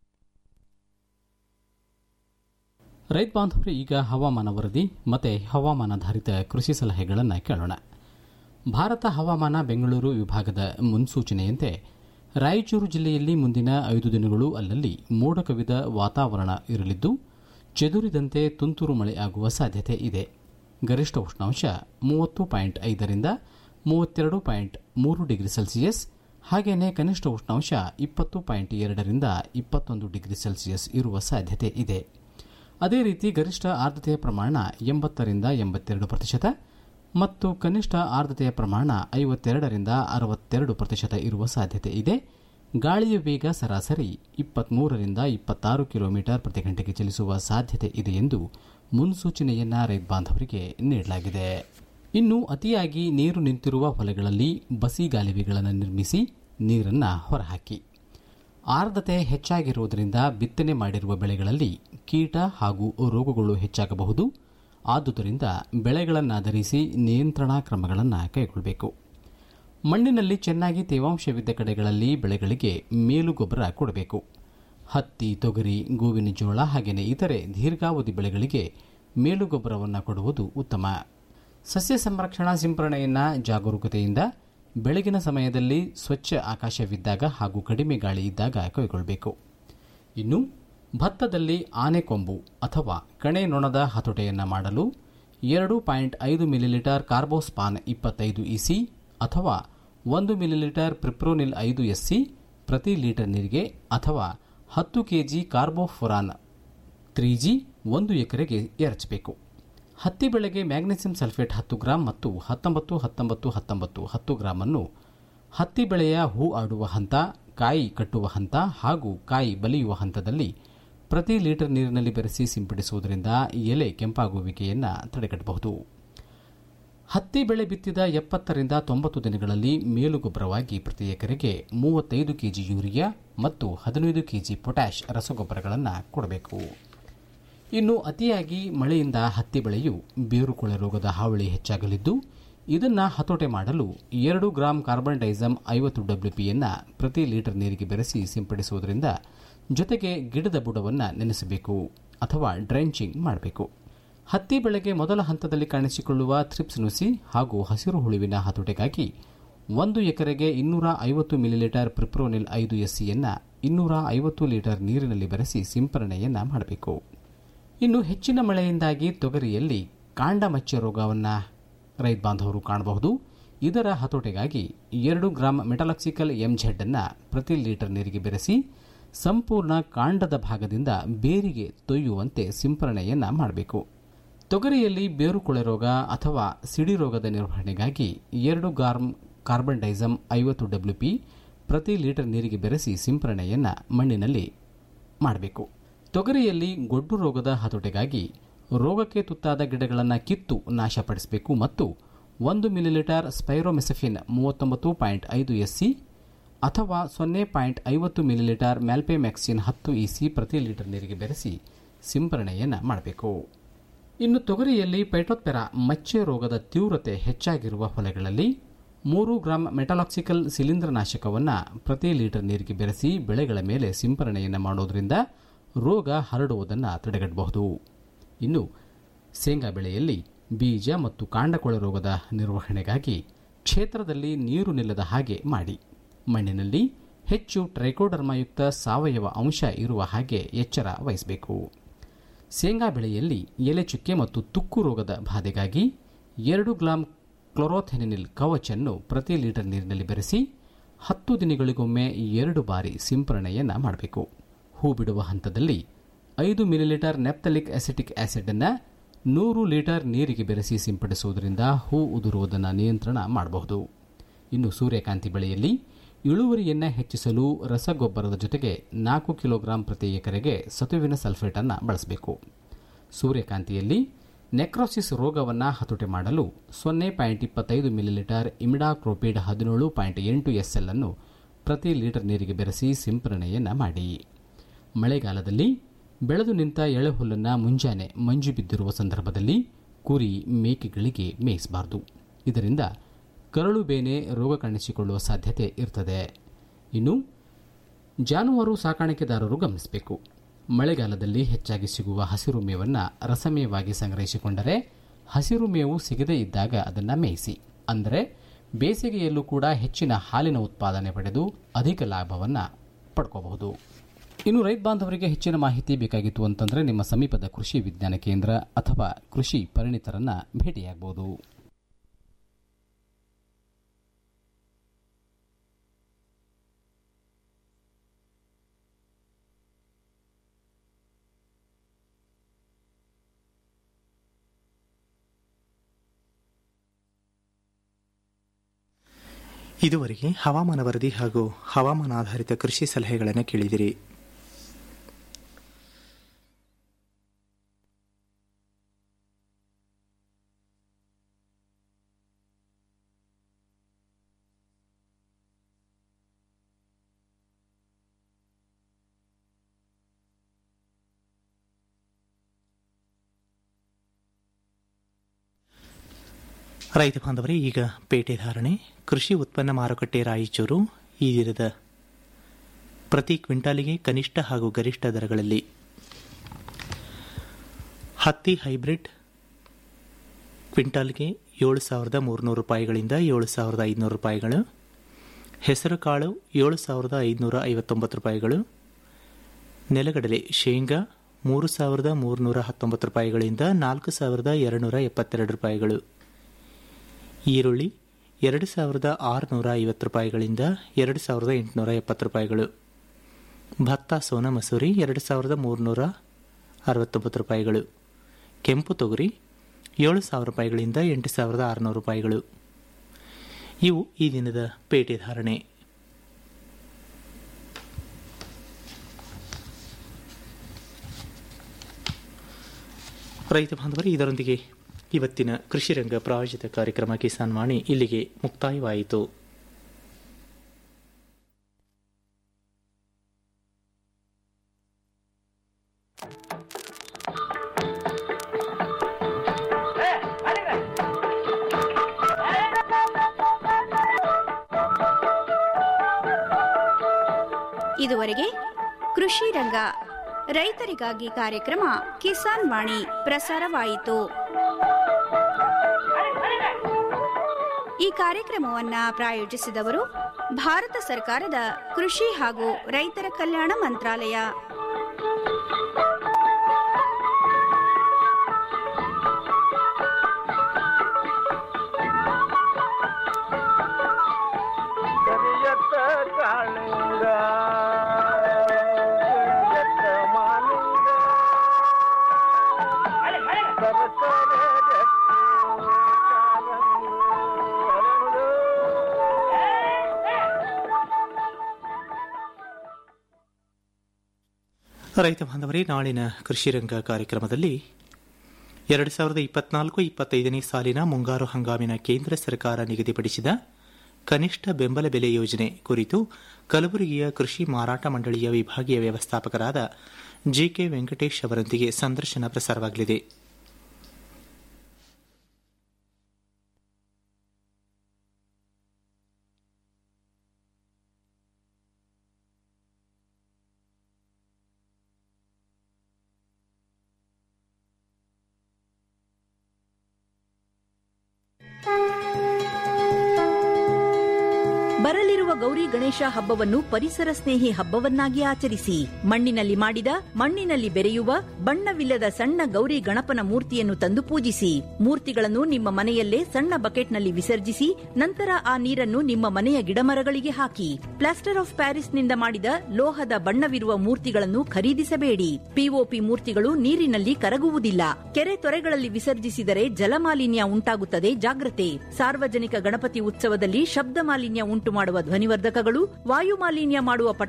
ರೈತ ಬಾಂಧವರು ಈಗ ಹವಾಮಾನ ವರದಿ ಮತ್ತು ಹವಾಮಾನಾಧಾರಿತ ಕೃಷಿ ಸಲಹೆಗಳನ್ನು ಕೇಳೋಣ ಭಾರತ ಹವಾಮಾನ ಬೆಂಗಳೂರು ವಿಭಾಗದ ಮುನ್ಸೂಚನೆಯಂತೆ ರಾಯಚೂರು ಜಿಲ್ಲೆಯಲ್ಲಿ ಮುಂದಿನ ಐದು ದಿನಗಳು ಅಲ್ಲಲ್ಲಿ ಮೋಡ ಕವಿದ ವಾತಾವರಣ ಇರಲಿದ್ದು ಚೆದುರಿದಂತೆ ತುಂತುರು ಮಳೆ ಆಗುವ ಸಾಧ್ಯತೆ ಇದೆ ಗರಿಷ್ಠ ಉಷ್ಣಾಂಶ ಮೂವತ್ತು ಪಾಯಿಂಟ್ ಐದರಿಂದ ಮೂವತ್ತೆರಡು ಪಾಯಿಂಟ್ ಮೂರು ಡಿಗ್ರಿ ಸೆಲ್ಸಿಯಸ್ ಹಾಗೆಯೇ ಕನಿಷ್ಠ ಉಷ್ಣಾಂಶ ಇಪ್ಪತ್ತು ಪಾಯಿಂಟ್ ಎರಡರಿಂದ ಇಪ್ಪತ್ತೊಂದು ಡಿಗ್ರಿ ಸೆಲ್ಸಿಯಸ್ ಇರುವ ಸಾಧ್ಯತೆ ಇದೆ ಅದೇ ರೀತಿ ಗರಿಷ್ಠ ಆರ್ದ್ರತೆಯ ಪ್ರಮಾಣ ಎಂಬತ್ತರಿಂದ ಎಂಬತ್ತೆರಡು ಪ್ರತಿಶತ ಮತ್ತು ಕನಿಷ್ಠ ಆರ್ದ್ರತೆಯ ಪ್ರಮಾಣ ಐವತ್ತೆರಡರಿಂದ ಅರವತ್ತೆರಡು ಪ್ರತಿಶತ ಇರುವ ಸಾಧ್ಯತೆ ಇದೆ ಗಾಳಿಯ ವೇಗ ಸರಾಸರಿ ಇಪ್ಪತ್ಮೂರರಿಂದ ಇಪ್ಪತ್ತಾರು ಕಿಲೋಮೀಟರ್ ಪ್ರತಿ ಗಂಟೆಗೆ ಚಲಿಸುವ ಸಾಧ್ಯತೆ ಇದೆ ಎಂದು ಮುನ್ಸೂಚನೆಯನ್ನ ರೈತ ಬಾಂಧವರಿಗೆ ನೀಡಲಾಗಿದೆ ಇನ್ನು ಅತಿಯಾಗಿ ನೀರು ನಿಂತಿರುವ ಹೊಲಗಳಲ್ಲಿ ಬಸಿ ಗಾಲಿವೆಗಳನ್ನು ನಿರ್ಮಿಸಿ ನೀರನ್ನು ಹೊರಹಾಕಿ ಆರ್ದ್ರತೆ ಹೆಚ್ಚಾಗಿರುವುದರಿಂದ ಬಿತ್ತನೆ ಮಾಡಿರುವ ಬೆಳೆಗಳಲ್ಲಿ ಕೀಟ ಹಾಗೂ ರೋಗಗಳು ಹೆಚ್ಚಾಗಬಹುದು ಆದುದರಿಂದ ಬೆಳೆಗಳನ್ನಾಧರಿಸಿ ನಿಯಂತ್ರಣಾ ಕ್ರಮಗಳನ್ನು ಕೈಗೊಳ್ಳಬೇಕು ಮಣ್ಣಿನಲ್ಲಿ ಚೆನ್ನಾಗಿ ತೇವಾಂಶವಿದ್ದ ಕಡೆಗಳಲ್ಲಿ ಬೆಳೆಗಳಿಗೆ ಮೇಲು ಗೊಬ್ಬರ ಕೊಡಬೇಕು ಹತ್ತಿ ತೊಗರಿ ಗೋವಿನ ಜೋಳ ಹಾಗೆಯೇ ಇತರೆ ದೀರ್ಘಾವಧಿ ಬೆಳೆಗಳಿಗೆ ಮೇಲು ಗೊಬ್ಬರವನ್ನು ಕೊಡುವುದು ಉತ್ತಮ ಸಸ್ಯ ಸಂರಕ್ಷಣಾ ಸಿಂಪರಣೆಯನ್ನು ಜಾಗರೂಕತೆಯಿಂದ ಬೆಳಗಿನ ಸಮಯದಲ್ಲಿ ಸ್ವಚ್ಛ ಆಕಾಶವಿದ್ದಾಗ ಹಾಗೂ ಕಡಿಮೆ ಗಾಳಿ ಇದ್ದಾಗ ಕೈಗೊಳ್ಳಬೇಕು ಇನ್ನು ಭತ್ತದಲ್ಲಿ ಆನೆಕೊಂಬು ಅಥವಾ ಕಣೆ ನೊಣದ ಹತೋಟೆಯನ್ನು ಮಾಡಲು ಎರಡು ಪಾಯಿಂಟ್ ಐದು ಮಿಲಿಲೀಟರ್ ಕಾರ್ಬೋಸ್ಪಾನ್ ಇಪ್ಪತ್ತೈದು ಇಸಿ ಅಥವಾ ಒಂದು ಮಿಲಿಲೀಟರ್ ಪ್ರಿಪ್ರೋನಿಲ್ ಐದು ಎಸ್ಸಿ ಪ್ರತಿ ಲೀಟರ್ ನೀರಿಗೆ ಅಥವಾ ಹತ್ತು ಕೆಜಿ ಕಾರ್ಬೋಫೊರಾನ್ ತ್ರೀ ಜಿ ಒಂದು ಎಕರೆಗೆ ಎರಚಬೇಕು ಹತ್ತಿ ಬೆಳೆಗೆ ಮ್ಯಾಗ್ನೆಸಿಯಂ ಸಲ್ಫೇಟ್ ಹತ್ತು ಗ್ರಾಂ ಮತ್ತು ಹತ್ತೊಂಬತ್ತು ಹತ್ತೊಂಬತ್ತು ಹತ್ತೊಂಬತ್ತು ಹತ್ತು ಗ್ರಾಂ ಅನ್ನು ಹತ್ತಿ ಬೆಳೆಯ ಹೂ ಆಡುವ ಹಂತ ಕಾಯಿ ಕಟ್ಟುವ ಹಂತ ಹಾಗೂ ಕಾಯಿ ಬಲಿಯುವ ಹಂತದಲ್ಲಿ ಪ್ರತಿ ಲೀಟರ್ ನೀರಿನಲ್ಲಿ ಬೆರೆಸಿ ಸಿಂಪಡಿಸುವುದರಿಂದ ಎಲೆ ಕೆಂಪಾಗುವಿಕೆಯನ್ನು ತಡೆಗಟ್ಟಬಹುದು ಹತ್ತಿ ಬೆಳೆ ಬಿತ್ತಿದ ಎಪ್ಪತ್ತರಿಂದ ತೊಂಬತ್ತು ದಿನಗಳಲ್ಲಿ ಮೇಲುಗೊಬ್ಬರವಾಗಿ ಪ್ರತಿ ಎಕರೆಗೆ ಮೂವತ್ತೈದು ಕೆಜಿ ಯೂರಿಯಾ ಮತ್ತು ಹದಿನೈದು ಕೆಜಿ ಪೊಟ್ಯಾಷ್ ರಸಗೊಬ್ಬರಗಳನ್ನು ಕೊಡಬೇಕು ಇನ್ನು ಅತಿಯಾಗಿ ಮಳೆಯಿಂದ ಹತ್ತಿ ಬೆಳೆಯು ಬೇರುಕೊಳೆ ರೋಗದ ಹಾವಳಿ ಹೆಚ್ಚಾಗಲಿದ್ದು ಇದನ್ನು ಹತೋಟೆ ಮಾಡಲು ಎರಡು ಗ್ರಾಂ ಕಾರ್ಬನ್ ಡೈಸಮ್ ಐವತ್ತು ಡಬ್ಲ್ಯೂಪಿಯನ್ನು ಪ್ರತಿ ಲೀಟರ್ ನೀರಿಗೆ ಬೆರೆಸಿ ಸಿಂಪಡಿಸುವುದರಿಂದ ಜೊತೆಗೆ ಗಿಡದ ಬುಡವನ್ನು ನೆನೆಸಬೇಕು ಅಥವಾ ಡ್ರೆಂಚಿಂಗ್ ಮಾಡಬೇಕು ಹತ್ತಿ ಬೆಳೆಗೆ ಮೊದಲ ಹಂತದಲ್ಲಿ ಕಾಣಿಸಿಕೊಳ್ಳುವ ಥ್ರಿಪ್ಸ್ ನುಸಿ ಹಾಗೂ ಹಸಿರು ಹುಳುವಿನ ಹತೋಟೆಗಾಗಿ ಒಂದು ಎಕರೆಗೆ ಇನ್ನೂರ ಐವತ್ತು ಮಿಲಿಲೀಟರ್ ಪ್ರಿಪ್ರೋನಿಲ್ ಐದು ಎಸ್ಸಿಯನ್ನು ಇನ್ನೂರ ಐವತ್ತು ಲೀಟರ್ ನೀರಿನಲ್ಲಿ ಬೆರೆಸಿ ಸಿಂಪರಣೆಯನ್ನು ಮಾಡಬೇಕು ಇನ್ನು ಹೆಚ್ಚಿನ ಮಳೆಯಿಂದಾಗಿ ತೊಗರಿಯಲ್ಲಿ ಕಾಂಡ ಮಚ್ಚೆ ರೋಗವನ್ನು ರೈತ ಬಾಂಧವರು ಕಾಣಬಹುದು ಇದರ ಹತೋಟೆಗಾಗಿ ಎರಡು ಗ್ರಾಂ ಮೆಟಲಾಕ್ಸಿಕಲ್ ಎಂಝೆಡ್ ಅನ್ನು ಪ್ರತಿ ಲೀಟರ್ ನೀರಿಗೆ ಬೆರೆಸಿ ಸಂಪೂರ್ಣ ಕಾಂಡದ ಭಾಗದಿಂದ ಬೇರಿಗೆ ತೊಯ್ಯುವಂತೆ ಸಿಂಪರಣೆಯನ್ನು ಮಾಡಬೇಕು ತೊಗರಿಯಲ್ಲಿ ಬೇರುಕೊಳೆ ರೋಗ ಅಥವಾ ಸಿಡಿ ರೋಗದ ನಿರ್ವಹಣೆಗಾಗಿ ಎರಡು ಗ್ರಾಂ ಕಾರ್ಬನ್ ಡೈಸಮ್ ಐವತ್ತು ಡಬ್ಲ್ಯೂಪಿ ಪ್ರತಿ ಲೀಟರ್ ನೀರಿಗೆ ಬೆರೆಸಿ ಸಿಂಪರಣೆಯನ್ನು ಮಣ್ಣಿನಲ್ಲಿ ಮಾಡಬೇಕು ತೊಗರಿಯಲ್ಲಿ ಗೊಡ್ಡು ರೋಗದ ಹತೋಟೆಗಾಗಿ ರೋಗಕ್ಕೆ ತುತ್ತಾದ ಗಿಡಗಳನ್ನು ಕಿತ್ತು ನಾಶಪಡಿಸಬೇಕು ಮತ್ತು ಒಂದು ಮಿಲಿಲೀಟರ್ ಸ್ಪೈರೋಮೆಸಫಿನ್ ಮೂವತ್ತೊಂಬತ್ತು ಪಾಯಿಂಟ್ ಐದು ಎಸ್ಸಿ ಅಥವಾ ಸೊನ್ನೆ ಪಾಯಿಂಟ್ ಐವತ್ತು ಮಿಲಿಲೀಟರ್ ಮ್ಯಾಲ್ಪೆಮ್ಯಾಕ್ಸಿನ್ ಹತ್ತು ಇಸಿ ಪ್ರತಿ ಲೀಟರ್ ನೀರಿಗೆ ಬೆರೆಸಿ ಸಿಂಪರಣೆಯನ್ನು ಮಾಡಬೇಕು ಇನ್ನು ತೊಗರಿಯಲ್ಲಿ ಪೈಟೋತ್ಪೆರಾ ಮಚ್ಚೆ ರೋಗದ ತೀವ್ರತೆ ಹೆಚ್ಚಾಗಿರುವ ಹೊಲೆಗಳಲ್ಲಿ ಮೂರು ಗ್ರಾಂ ಮೆಟಲಾಕ್ಸಿಕಲ್ ಶಿಲೀಂಧ್ರನಾಶಕವನ್ನು ಪ್ರತಿ ಲೀಟರ್ ನೀರಿಗೆ ಬೆರೆಸಿ ಬೆಳೆಗಳ ಮೇಲೆ ಸಿಂಪರಣೆಯನ್ನು ಮಾಡೋದರಿಂದ ರೋಗ ಹರಡುವುದನ್ನು ತಡೆಗಟ್ಟಬಹುದು ಇನ್ನು ಶೇಂಗಾ ಬೆಳೆಯಲ್ಲಿ ಬೀಜ ಮತ್ತು ಕಾಂಡಕೊಳೆ ರೋಗದ ನಿರ್ವಹಣೆಗಾಗಿ ಕ್ಷೇತ್ರದಲ್ಲಿ ನೀರು ನಿಲ್ಲದ ಹಾಗೆ ಮಾಡಿ ಮಣ್ಣಿನಲ್ಲಿ ಹೆಚ್ಚು ಟ್ರೈಕೋಡರ್ಮಾಯುಕ್ತ ಸಾವಯವ ಅಂಶ ಇರುವ ಹಾಗೆ ಎಚ್ಚರ ವಹಿಸಬೇಕು ಶೇಂಗಾ ಬೆಳೆಯಲ್ಲಿ ಎಲೆ ಚುಕ್ಕೆ ಮತ್ತು ತುಕ್ಕು ರೋಗದ ಬಾಧೆಗಾಗಿ ಎರಡು ಗ್ರಾಂ ಕ್ಲೊರೋಥೆನಿನಿಲ್ ಕವಚನ್ನು ಪ್ರತಿ ಲೀಟರ್ ನೀರಿನಲ್ಲಿ ಬೆರೆಸಿ ಹತ್ತು ದಿನಗಳಿಗೊಮ್ಮೆ ಎರಡು ಬಾರಿ ಸಿಂಪರಣೆಯನ್ನು ಮಾಡಬೇಕು ಹೂ ಬಿಡುವ ಹಂತದಲ್ಲಿ ಐದು ಮಿಲಿಲೀಟರ್ ನೆಪ್ತಲಿಕ್ ಅಸಿಟಿಕ್ ಆಸಿಡ್ ಅನ್ನು ನೂರು ಲೀಟರ್ ನೀರಿಗೆ ಬೆರೆಸಿ ಸಿಂಪಡಿಸುವುದರಿಂದ ಹೂ ಉದುರುವುದನ್ನು ನಿಯಂತ್ರಣ ಮಾಡಬಹುದು ಇನ್ನು ಸೂರ್ಯಕಾಂತಿ ಬೆಳೆಯಲ್ಲಿ ಇಳುವರಿಯನ್ನು ಹೆಚ್ಚಿಸಲು ರಸಗೊಬ್ಬರದ ಜೊತೆಗೆ ನಾಲ್ಕು ಕಿಲೋಗ್ರಾಂ ಪ್ರತಿ ಎಕರೆಗೆ ಸತುವಿನ ಸಲ್ಫೇಟ್ ಅನ್ನು ಬಳಸಬೇಕು ಸೂರ್ಯಕಾಂತಿಯಲ್ಲಿ ನೆಕ್ರೋಸಿಸ್ ರೋಗವನ್ನು ಹತೋಟಿ ಮಾಡಲು ಸೊನ್ನೆ ಪಾಯಿಂಟ್ ಇಪ್ಪತ್ತೈದು ಮಿಲಿಲೀಟರ್ ಇಮಿಡಾಕ್ರೋಪಿಡ್ ಹದಿನೇಳು ಪಾಯಿಂಟ್ ಎಂಟು ಎಸ್ಎಲ್ ಅನ್ನು ಪ್ರತಿ ಲೀಟರ್ ನೀರಿಗೆ ಬೆರೆಸಿ ಸಿಂಪರಣೆಯನ್ನು ಮಾಡಿ ಮಳೆಗಾಲದಲ್ಲಿ ಬೆಳೆದು ನಿಂತ ಎಳೆಹುಲ್ಲನ್ನು ಮುಂಜಾನೆ ಮಂಜು ಬಿದ್ದಿರುವ ಸಂದರ್ಭದಲ್ಲಿ ಕುರಿ ಮೇಕೆಗಳಿಗೆ ಮೇಯಿಸಬಾರದು ಇದರಿಂದ ಕರಳು ಬೇನೆ ರೋಗ ಕಾಣಿಸಿಕೊಳ್ಳುವ ಸಾಧ್ಯತೆ ಇರ್ತದೆ ಇನ್ನು ಜಾನುವಾರು ಸಾಕಾಣಿಕೆದಾರರು ಗಮನಿಸಬೇಕು ಮಳೆಗಾಲದಲ್ಲಿ ಹೆಚ್ಚಾಗಿ ಸಿಗುವ ಹಸಿರು ಮೇವನ್ನು ರಸಮೇವಾಗಿ ಸಂಗ್ರಹಿಸಿಕೊಂಡರೆ ಹಸಿರು ಮೇವು ಸಿಗದೇ ಇದ್ದಾಗ ಅದನ್ನು ಮೇಯಿಸಿ ಅಂದರೆ ಬೇಸಿಗೆಯಲ್ಲೂ ಕೂಡ ಹೆಚ್ಚಿನ ಹಾಲಿನ ಉತ್ಪಾದನೆ ಪಡೆದು ಅಧಿಕ ಲಾಭವನ್ನು ಪಡ್ಕೋಬಹುದು ಇನ್ನು ರೈತ ಬಾಂಧವರಿಗೆ ಹೆಚ್ಚಿನ ಮಾಹಿತಿ ಬೇಕಾಗಿತ್ತು ಅಂತಂದರೆ ನಿಮ್ಮ ಸಮೀಪದ ಕೃಷಿ ವಿಜ್ಞಾನ ಕೇಂದ್ರ ಅಥವಾ ಕೃಷಿ ಪರಿಣಿತರನ್ನ ಭೇಟಿಯಾಗಬಹುದು ಇದುವರೆಗೆ ಹವಾಮಾನ ವರದಿ ಹಾಗೂ ಹವಾಮಾನ ಆಧಾರಿತ ಕೃಷಿ ಸಲಹೆಗಳನ್ನು ಕೇಳಿದಿರಿ ರೈತ ಬಾಂಧವರೇ ಈಗ ಪೇಟೆ ಧಾರಣೆ ಕೃಷಿ ಉತ್ಪನ್ನ ಮಾರುಕಟ್ಟೆ ರಾಯಚೂರು ಈ ದಿನದ ಪ್ರತಿ ಕ್ವಿಂಟಾಲಿಗೆ ಕನಿಷ್ಠ ಹಾಗೂ ಗರಿಷ್ಠ ದರಗಳಲ್ಲಿ ಹತ್ತಿ ಹೈಬ್ರಿಡ್ ಕ್ವಿಂಟಾಲ್ಗೆ ಏಳು ಸಾವಿರದ ಮೂರುನೂರು ರೂಪಾಯಿಗಳಿಂದ ಏಳು ಸಾವಿರದ ಐದುನೂರು ರೂಪಾಯಿಗಳು ಹೆಸರುಕಾಳು ಏಳು ಸಾವಿರದ ಐದುನೂರ ಐವತ್ತೊಂಬತ್ತು ರೂಪಾಯಿಗಳು ನೆಲಗಡಲೆ ಶೇಂಗಾ ಮೂರು ಸಾವಿರದ ಮೂರುನೂರ ಹತ್ತೊಂಬತ್ತು ರೂಪಾಯಿಗಳಿಂದ ನಾಲ್ಕು ಸಾವಿರದ ಎರಡುನೂರ ಎಪ್ಪತ್ತೆರಡು ರೂಪಾಯಿಗಳು ಈರುಳ್ಳಿ ಎರಡು ಸಾವಿರದ ಆರುನೂರ ಐವತ್ತು ರೂಪಾಯಿಗಳಿಂದ ಎರಡು ಸಾವಿರದ ಎಂಟುನೂರ ಎಪ್ಪತ್ತು ರೂಪಾಯಿಗಳು ಭತ್ತ ಸೋನಾ ಮಸೂರಿ ಎರಡು ಸಾವಿರದ ಮೂರುನೂರ ಅರವತ್ತೊಂಬತ್ತು ರೂಪಾಯಿಗಳು ಕೆಂಪು ತೊಗರಿ ಏಳು ಸಾವಿರ ರೂಪಾಯಿಗಳಿಂದ ಎಂಟು ಸಾವಿರದ ಆರುನೂರು ರೂಪಾಯಿಗಳು ಇವು ಈ ದಿನದ ಪೇಟೆ ಧಾರಣೆ ರೈತ ಬಾಂಧವರು ಇದರೊಂದಿಗೆ ಇವತ್ತಿನ ಕೃಷಿ ರಂಗ ಪ್ರಾಯೋಜಿತ ಕಾರ್ಯಕ್ರಮ ಕಿಸಾನ್ ವಾಣಿ ಇಲ್ಲಿಗೆ ಮುಕ್ತಾಯವಾಯಿತು ಇದುವರೆಗೆ ಕೃಷಿ ರಂಗ ರೈತರಿಗಾಗಿ ಕಾರ್ಯಕ್ರಮ ಕಿಸಾನ್ ವಾಣಿ ಪ್ರಸಾರವಾಯಿತು ಈ ಕಾರ್ಯಕ್ರಮವನ್ನ ಪ್ರಾಯೋಜಿಸಿದವರು ಭಾರತ ಸರ್ಕಾರದ ಕೃಷಿ ಹಾಗೂ ರೈತರ ಕಲ್ಯಾಣ ಮಂತ್ರಾಲಯ ಕರಿಯತ್ತ ಕಾಳಿಂಗ ಕರಿಯತ್ತ ಮಾಲಿಂಗ ಸರಸರ ಜಟ್ಟಿ ಕಾಲಂದು ಅರಳು. ರೈತ ಬಾಂಧವರೇ ನಾಳಿನ ಕೃಷಿ ರಂಗ ಕಾರ್ಯಕ್ರಮದಲ್ಲಿ ಎರಡು ಸಾವಿರದ ಇಪ್ಪತ್ನಾಲ್ಕು ಇಪ್ಪತ್ತೈದನೇ ಸಾಲಿನ ಮುಂಗಾರು ಹಂಗಾಮಿನ ಕೇಂದ್ರ ಸರ್ಕಾರ ನಿಗದಿಪಡಿಸಿದ ಕನಿಷ್ಠ ಬೆಂಬಲ ಬೆಲೆ ಯೋಜನೆ ಕುರಿತು ಕಲಬುರಗಿಯ ಕೃಷಿ ಮಾರಾಟ ಮಂಡಳಿಯ ವಿಭಾಗೀಯ ವ್ಯವಸ್ಥಾಪಕರಾದ ಜಿಕೆ ವೆಂಕಟೇಶ್ ಅವರೊಂದಿಗೆ ಸಂದರ್ಶನ ಪ್ರಸಾರವಾಗಲಿದೆ ಬರಲಿರುವ ಗೌರಿ ಗಣೇಶ ಹಬ್ಬವನ್ನು ಪರಿಸರ ಸ್ನೇಹಿ ಹಬ್ಬವನ್ನಾಗಿ ಆಚರಿಸಿ ಮಣ್ಣಿನಲ್ಲಿ ಮಾಡಿದ ಮಣ್ಣಿನಲ್ಲಿ ಬೆರೆಯುವ ಬಣ್ಣವಿಲ್ಲದ ಸಣ್ಣ ಗೌರಿ ಗಣಪನ ಮೂರ್ತಿಯನ್ನು ತಂದು ಪೂಜಿಸಿ ಮೂರ್ತಿಗಳನ್ನು ನಿಮ್ಮ ಮನೆಯಲ್ಲೇ ಸಣ್ಣ ಬಕೆಟ್ನಲ್ಲಿ ವಿಸರ್ಜಿಸಿ ನಂತರ ಆ ನೀರನ್ನು ನಿಮ್ಮ ಮನೆಯ ಗಿಡಮರಗಳಿಗೆ ಹಾಕಿ ಪ್ಲಾಸ್ಟರ್ ಆಫ್ ಪ್ಯಾರಿಸ್ನಿಂದ ಮಾಡಿದ ಲೋಹದ ಬಣ್ಣವಿರುವ ಮೂರ್ತಿಗಳನ್ನು ಖರೀದಿಸಬೇಡಿ ಪಿಒಪಿ ಮೂರ್ತಿಗಳು ನೀರಿನಲ್ಲಿ ಕರಗುವುದಿಲ್ಲ ಕೆರೆ ತೊರೆಗಳಲ್ಲಿ ವಿಸರ್ಜಿಸಿದರೆ ಜಲಮಾಲಿನ್ಯ ಉಂಟಾಗುತ್ತದೆ ಜಾಗ್ರತೆ ಸಾರ್ವಜನಿಕ ಗಣಪತಿ ಉತ್ಸವದಲ್ಲಿ ಶಬ್ದ ಮಾಲಿನ್ಯ ಉಂಟು ಮಾಡುವ ಧ್ವನಿವರ್ಧಕಗಳು ವಾಯು ಮಾಲಿನ್ಯ ಮಾಡುವ